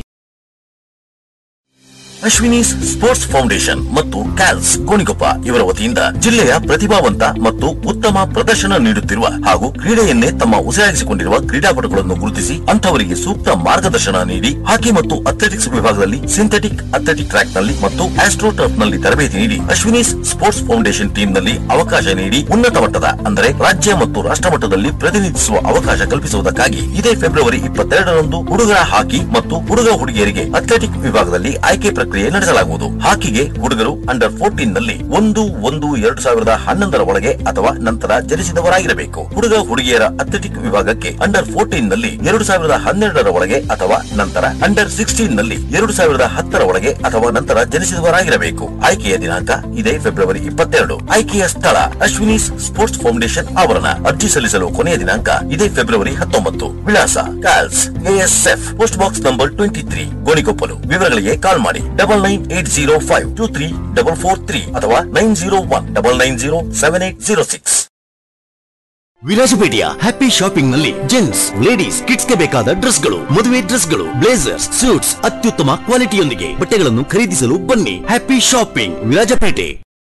Ashwini's sports foundation ಮತ್ತು ಕ್ಯಾಲ್ಸ್ ಗೋಣಿಕೊಪ್ಪ ಇವರ ವತಿಯಿಂದ ಜಿಲ್ಲೆಯ ಪ್ರತಿಭಾವಂತ ಮತ್ತು ಉತ್ತಮ ಪ್ರದರ್ಶನ ನೀಡುತ್ತಿರುವ ಹಾಗೂ ಕ್ರೀಡೆಯನ್ನೇ ತಮ್ಮ ಉಸಿರಾಗಿಸಿಕೊಂಡಿರುವ ಕ್ರೀಡಾಪಟುಗಳನ್ನು ಗುರುತಿಸಿ ಅಂತವರಿಗೆ ಸೂಕ್ತ ಮಾರ್ಗದರ್ಶನ ನೀಡಿ ಹಾಕಿ ಮತ್ತು ಅಥ್ಲೆಟಿಕ್ಸ್ ವಿಭಾಗದಲ್ಲಿ ಸಿಂಥೆಟಿಕ್ ಅಥ್ಲೆಟಿಕ್ ಟ್ರ್ಯಾಕ್ ನಲ್ಲಿ ಮತ್ತು ಆಸ್ಟ್ರೋ ಟರ್ಫ್ ನಲ್ಲಿ ತರಬೇತಿ ನೀಡಿ ಅಶ್ವಿನೀಸ್ ಸ್ಪೋರ್ಟ್ಸ್ ಫೌಂಡೇಶನ್ ಟೀಮ್ ನಲ್ಲಿ ಅವಕಾಶ ನೀಡಿ ಉನ್ನತ ಮಟ್ಟದ ಅಂದರೆ ರಾಜ್ಯ ಮತ್ತು ರಾಷ್ಟ್ರ ಮಟ್ಟದಲ್ಲಿ ಪ್ರತಿನಿಧಿಸುವ ಅವಕಾಶ ಕಲ್ಪಿಸುವುದಕ್ಕಾಗಿ ಇದೇ ಫೆಬ್ರವರಿ ಇಪ್ಪತ್ತೆರಡರಂದು ಹುಡುಗರ ಹಾಕಿ ಮತ್ತು ಹುಡುಗ ಹುಡುಗಿಯರಿಗೆ ಅಥ್ಲೆಟಿಕ್ ವಿಭಾಗದಲ್ಲಿ ಆಯ್ಕೆ ಪ್ರಕ್ರಿಯೆ ನಡೆಸಲಾಗುವುದು ಹಾಕಿಗೆ ಹುಡುಗರು ಅಂಡರ್ ಫೋರ್ಟೀನ್ ನಲ್ಲಿ ಒಂದು ಒಂದು ಎರಡು ಸಾವಿರದ ಹನ್ನೊಂದರ ಒಳಗೆ ಅಥವಾ ನಂತರ ಜನಿಸಿದವರಾಗಿರಬೇಕು ಹುಡುಗ ಹುಡುಗಿಯರ ಅಥ್ಲೆಟಿಕ್ ವಿಭಾಗಕ್ಕೆ ಅಂಡರ್ ಫೋರ್ಟೀನ್ ನಲ್ಲಿ ಎರಡು ಸಾವಿರದ ಹನ್ನೆರಡರ ಒಳಗೆ ಅಥವಾ ನಂತರ ಅಂಡರ್ ಸಿಕ್ಸ್ಟೀನ್ ನಲ್ಲಿ ಎರಡು ಸಾವಿರದ ಹತ್ತರ ಒಳಗೆ ಅಥವಾ ನಂತರ ಜನಿಸಿದವರಾಗಿರಬೇಕು ಆಯ್ಕೆಯ ದಿನಾಂಕ ಇದೇ ಫೆಬ್ರವರಿ ಇಪ್ಪತ್ತೆರಡು ಆಯ್ಕೆಯ ಸ್ಥಳ ಅಶ್ವಿನೀಸ್ ಸ್ಪೋರ್ಟ್ಸ್ ಫೌಂಡೇಶನ್ ಆವರಣ ಅರ್ಜಿ ಸಲ್ಲಿಸಲು ಕೊನೆಯ ದಿನಾಂಕ ಇದೇ ಫೆಬ್ರವರಿ ಹತ್ತೊಂಬತ್ತು ವಿಳಾಸ ಕಾಲ್ಸ್ ASF post box number twenty three Gonikoppalu ವಿವರಗಳಿಗೆ ಕಾಲ್ ಮಾಡಿ double nine eight zero five two three double four three ಅಥವಾ nine zero one double nine zero seven eight zero six ವಿಲಾಸಪೇಟೆಯ ಹ್ಯಾಪಿ ಶಾಪಿಂಗ್ ನಲ್ಲಿ ಜೆಂಟ್ಸ್ ಲೇಡೀಸ್ ಕಿಡ್ಸ್ ಗೆ ಬೇಕಾದ ಡ್ರೆಸ್ಗಳು ಮದುವೆ ಡ್ರೆಸ್ಗಳು blazers suits ಅತ್ಯುತ್ತಮ ಕ್ವಾಲಿಟಿಯೊಂದಿಗೆ ಬಟ್ಟೆಗಳನ್ನು ಖರೀದಿಸಲು ಬನ್ನಿ happy shopping Virajpete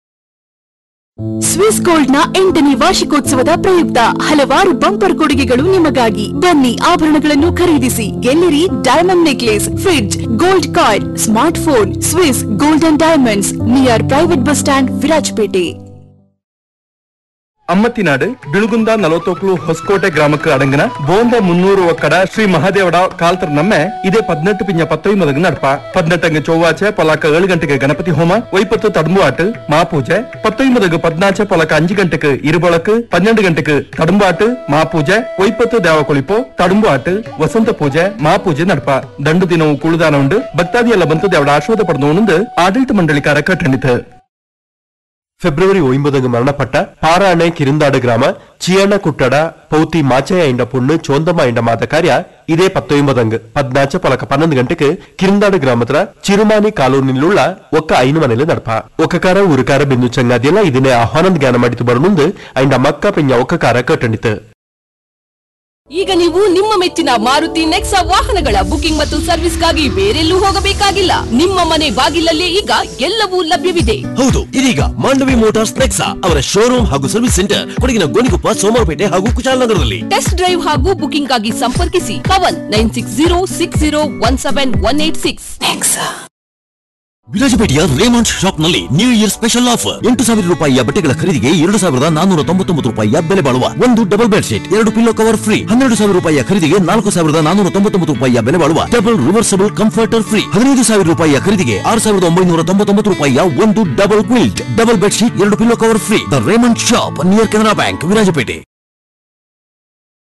Swiss gold ನ ಎಂಟನೇ ವಾರ್ಷಿಕೋತ್ಸವದ ಪ್ರಯುಕ್ತ ಹಲವಾರು ಬಂಪರ್ ಕೊಡುಗೆಗಳು ನಿಮಗಾಗಿ ಬನ್ನಿ ಆಭರಣಗಳನ್ನು ಖರೀದಿಸಿ ಗೆಲ್ಲಿರಿ diamond necklace fridge gold card smart phone Swiss gold and diamonds near private bus stand Virajpete Ammathinadu Bilugunda Nalvathoklu Hosakote ಗ್ರಾಮಕ್ಕೆ ಅಡಂಗನ ಬೋಂದೆ ಮುನ್ನೂರು ಒಕ್ಕಡ ಶ್ರೀ ಮಹಾದೇವಡ ಕಾಲ್ತರ ನಮ್ಮೆ ಇದೇ ಪದ್ನೆಟ್ಟು ಪಿಂಜ ಪತ್ತೊಂಬದಕ್ಕೆ ನಡಪ ಪದ್ನೆಟ್ಟಂಗೆ ಚೊವ್ವಾಚೆ ಪೊಲಾಕ ಏಳು ಗಂಟೆಗೆ ಗಣಪತಿ ಹೋಮ ಒಯ್ಪತ್ತು ತಡಂಬು ಆಟ ಮಾಪೂಜೆ ಪತ್ತೊಂಬದಕ್ಕೆ ಪದ್ನಾಚೆ ಪೊಲಕ ಅಂಜು ಗಂಟೆಗೆ ഇരുപളക്ക് പന്ത്രണ്ട് ഗಂಟೆಗೆ ತಡಂಬಾಟ್ ಮಾಪೂಜೆ ಒಯ್ಪತ್ತು ದೇವ ಕೊಳಿಪೋ ತಡಂಬಾಟ್ ವಸಂತ ಪೂಜೆ ಮಾಪೂಜೆ ನಡಪ ದಂಡು ದಿನವು ಕುಳುದಾನ ಉಂಡು ಭಕ್ತಾದಿಯೆಲ್ಲ ಬಂತು ದೇವಡ ಆಶ್ವಾದ ಪಡೆದು ಆಡಳಿತ ಮಂಡಳಿಕಾರ ಕಟ್ಟಣಿತು ಫೆಬ್ರವರಿ ಒಂಬದಂகு ಮರಣಪಟ್ಟ ಪಾರಾಣೆ ಕಿರಿಂದಾಡು ಗ್ರಾಮ ಚಿಯಣ್ಣ ಕುಟ್ಟಡ ಪೌತಿ ಮಾಚಯ್ಯ ಇಂಡ ಪುಣ್ಣು ಚೋಂದಮ್ಮ ಇಂಡ ಮಾದ ಕಾರ್ಯ ಇದೇ ಪತ್ತೊಂಬದಂகு ಪದ್ನಾಚ ಪೊಲಕ ಪನ್ನೊಂದು ಗಂಟೆಗೆ ಕಿರಿಂದಾಡು ಗ್ರಾಮದ ಚಿರುಮಾನಿ ಕಾಲೋನಿലുള്ള ಒಕ್ಕ ಐನು ಮನೆಲು ನಡಪ ಒಕ್ಕಕಾರ ಉರುಕಾರ ಬಿಂದು ಚಂಗಾದಿಯಲ್ಲ ಇದನ್ನೇ ಆಹ್ವಾನದ ಜ್ಞಾನ ಮಾಡಿತು ಬರನುಂದು ಐಂಡ ಮಕ್ಕ ಪಿಂಜ ಒಕ್ಕಕಾರ ಕಟ್ಟಣಿತು ಈಗ ನೀವು ನಿಮ್ಮ ಮೆಚ್ಚಿನ ಮಾರುತಿ ನೆಕ್ಸಾ ವಾಹನಗಳ ಬುಕಿಂಗ್ ಮತ್ತು ಸರ್ವಿಸ್ಗಾಗಿ ಬೇರೆಲ್ಲೂ ಹೋಗಬೇಕಾಗಿಲ್ಲ ನಿಮ್ಮ ಮನೆ ಬಾಗಿಲಲ್ಲೇ ಈಗ ಎಲ್ಲವೂ ಲಭ್ಯವಿದೆ ಹೌದು ಇದೀಗ ಮಾಂಡವಿ ಮೋಟಾರ್ಸ್ ನೆಕ್ಸಾ ಅವರ ಶೋರೂಮ್ ಹಾಗೂ ಸರ್ವಿಸ್ ಸೆಂಟರ್ ಕೊಡಗಿನ ಗೋಣಿಕೊಪ್ಪ ಸೋಮವಾರಪೇಟೆ ಹಾಗೂ ಕುಶಾಲನಗರದಲ್ಲಿ ಟೆಸ್ಟ್ ಡ್ರೈವ್ ಹಾಗೂ ಬುಕಿಂಗ್ ಆಗಿ ಸಂಪರ್ಕಿಸಿ Pavan nine six zero six zero one seven one eight six ವಿರಾಜಪೇಟೆಯ ರೇಮಂಡ್ ಶಾಪ್ ನಲ್ಲಿ ನ್ಯೂ ಇಯರ್ ಸ್ಪೆಷಲ್ ಆಫರ್ ಎಂಟು ಸಾವಿರ ರೂಪಾಯಿಯ ಬಟ್ಟೆಗಳ ಖರೀದಿಗೆ ಎರಡು ಸಾವಿರದ ನಾನೂರ ತೊಂಬತ್ತೊಂಬತ್ತು ರೂಪಾಯಿಯ ಬೆಲೆ ಬಾಳುವ ಒಂದು ಡಬಲ್ ಬೆಡ್ ಶೀಟ್ ಎರಡು ಪಿಲ್ಲೋ ಕವರ್ ಫ್ರೀ ಹನ್ನೆರಡು ಸಾವಿರ ರೂಪಾಯಿಯ ಖರೀದಿಗೆ ನಾಲ್ಕು ಸಾವಿರದ ನಾನೂರ ತೊಂಬತ್ತೊಂಬತ್ತು ರೂಪಾಯಿಯ ಬೆಲೆ ಬಾಳುವ ಡಬಲ್ ರಿವರ್ಸಬಲ್ ಕಂಫರ್ಟರ್ ಫ್ರೀ ಹದಿನೈದು ಸಾವಿರ ರೂಪಾಯಿಯ ಖರೀದಿಗೆ ಆರು ಸಾವಿರದ ಒಂಬೈನೂರ ತೊಂಬತ್ತೊಂಬತ್ತು ರೂಪಾಯಿಯ ಒಂದು double quilt double bed sheet ಎರಡು pillow cover free the Raymond shop near Canara bank Virajpete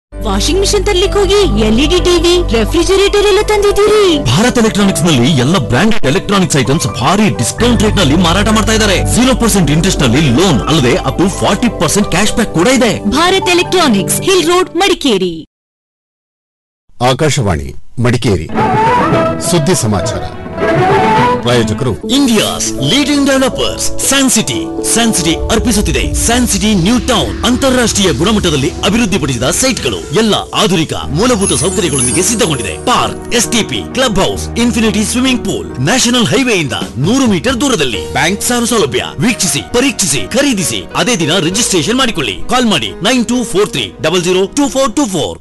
washing machine ತರ್ಲಿಕ್ಕೆ ಹೋಗಿ ಎಲ್ಇಡಿ ಟಿವಿ ರೆಫ್ರಿಜರೇಟರ್ ಎಲ್ಲ ತಂದಿದ್ದೀರಿ ಭಾರತ್ ಎಲೆಕ್ಟ್ರಾನಿಕ್ಸ್ ನಲ್ಲಿ ಎಲ್ಲ ಬ್ರಾಂಡೆಡ್ ಎಲೆಕ್ಟ್ರಾನಿಕ್ಸ್ ಐಟಮ್ಸ್ ಭಾರಿ ಡಿಸ್ಕೌಂಟ್ ರೇಟ್ ನಲ್ಲಿ ಮಾರಾಟ ಮಾಡ್ತಾ ಇದ್ದಾರೆ ಜೀರೋ ಪರ್ಸೆಂಟ್ ಇಂಟ್ರೆಸ್ಟ್ ನಲ್ಲಿ ಲೋನ್ ಅಲ್ಲದೆ up to forty percent cash back ಕೂಡ ಇದೆ Bharat electronics hill road Madikeri Akashvani Madikeri ಸುದ್ದಿ ಸಮಾಚಾರ ಪ್ರಾಯೋಜಕರು India's leading developers San city San city ಅರ್ಪಿಸುತ್ತಿದೆ ಸ್ಯಾನ್ ಸಿಟಿ ನ್ಯೂ ಟೌನ್ ಅಂತಾರಾಷ್ಟ್ರೀಯ ಗುಣಮಟ್ಟದಲ್ಲಿ ಅಭಿವೃದ್ಧಿಪಡಿಸಿದ ಸೈಟ್ಗಳು ಎಲ್ಲ ಆಧುನಿಕ ಮೂಲಭೂತ ಸೌಕರ್ಯಗಳೊಂದಿಗೆ ಸಿದ್ಧಗೊಂಡಿದೆ park STP club house infinity swimming pool national ಹೈವೇಯಿಂದ ನೂರು ಮೀಟರ್ ದೂರದಲ್ಲಿ ಬ್ಯಾಂಕ್ ಸಾಲ ಸೌಲಭ್ಯ ವೀಕ್ಷಿಸಿ ಪರೀಕ್ಷಿಸಿ ಖರೀದಿಸಿ ಅದೇ ದಿನ ರಿಜಿಸ್ಟ್ರೇಷನ್ ಮಾಡಿಕೊಳ್ಳಿ ಕಾಲ್ ಮಾಡಿ nine two four three double zero two four two four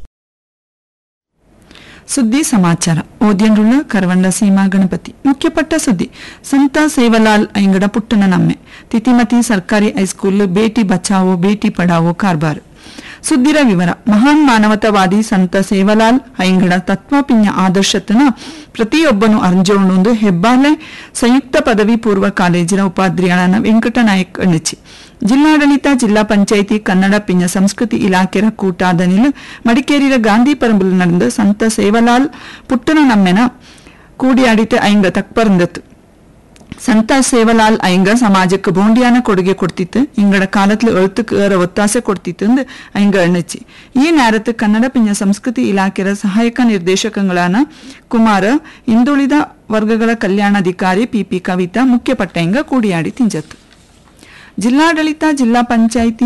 ಸುದ್ದಿ ಸಮಾಚಾರ ಓದ್ಯಂಡುಳ್ಳ ಕರವಂಡ ಸೀಮಾ ಗಣಪತಿ ಮುಖ್ಯಪಟ್ಟ ಸುದ್ದಿ ಸಂತ ಸೇವಲಾಲ್ ಐಂಗಡ ಪುಟ್ಟನ ನಮ್ಮೆ ತಿತಿಮತಿ ಸರ್ಕಾರಿ ಹೈಸ್ಕೂಲ್ ಬೇಟಿ ಬಚಾವೋ ಬೇಟಿ ಪಡಾವೋ ಕಾರ್ಬಾರ್ ಸುದ್ದಿರ ವಿವರ ಮಹಾನ್ ಮಾನವತಾವಾದಿ ಸಂತ ಸೇವಲಾಲ್ ಐಂಗಡ ತತ್ವಪಿಂಜ ಆದರ್ಶತನ ಪ್ರತಿಯೊಬ್ಬನು ಅರ್ಜೋಣೊಂದು ಹೆಬ್ಬಾಲೆ ಸಂಯುಕ್ತ ಪದವಿ ಪೂರ್ವ ಕಾಲೇಜಿನ ಉಪಾಧ್ಯಾಯನ ವೆಂಕಟನಾಯಕ್ ಅಣಿಚಿ ಜಿಲ್ಲಾಡಳಿತ ಜಿಲ್ಲಾ ಪಂಚಾಯಿತಿ ಕನ್ನಡ ಪಿಂಜ ಸಂಸ್ಕೃತಿ ಇಲಾಖೆಯ ಕೂಟಾದನಿಲ್ ಮಡಿಕೇರಿಯ ಗಾಂಧಿ ಪರಂಬುಲ್ ನಡೆದ ಸಂತ ಸೇವಲಾಲ್ ಪುಟ್ಟನ ನಮ್ಮೆನ ಕೂಡಿಯಾಡಿತ ಐಂಗ ತಕ್ಪರಂದತ್ತು ಸಂತ ಸೇವಲಾಲ್ ಐಂಗ ಸಮಾಜಕ್ಕೆ ಬೋಂಡಿಯಾನ ಕೊಡುಗೆ ಕೊಡ್ತಿತ್ತು ಇಂಗಡ ಕಾಲತ್ಲು எழுத்துக்கு ஏற ஒத்தாசை கொடுத்தித்து ஐங்க எண்ணிச்சு ಈ நேரத்து ಕನ್ನಡ ಪಿಂಜ ಸಂಸ್ಕೃತಿ ಇಲಾಖೆಯ ಸಹಾಯಕ ನಿರ್ದೇಶಕಗಳಾನ ಕುಮಾರ ಹಿಂದುಳಿದ ವರ್ಗಗಳ ಕಲ್ಯಾಣಾಧಿಕಾರಿ ಪಿಪಿ ಕವಿತಾ ಮುಖ್ಯ ಪಟ್ಟಂಗ ಕೂಡಿಯಾಡಿ ತಿಂಜತ್ತು ಜಿಲ್ಲಾಡಳಿತ ಜಿಲ್ಲಾ ಪಂಚಾಯಿತಿ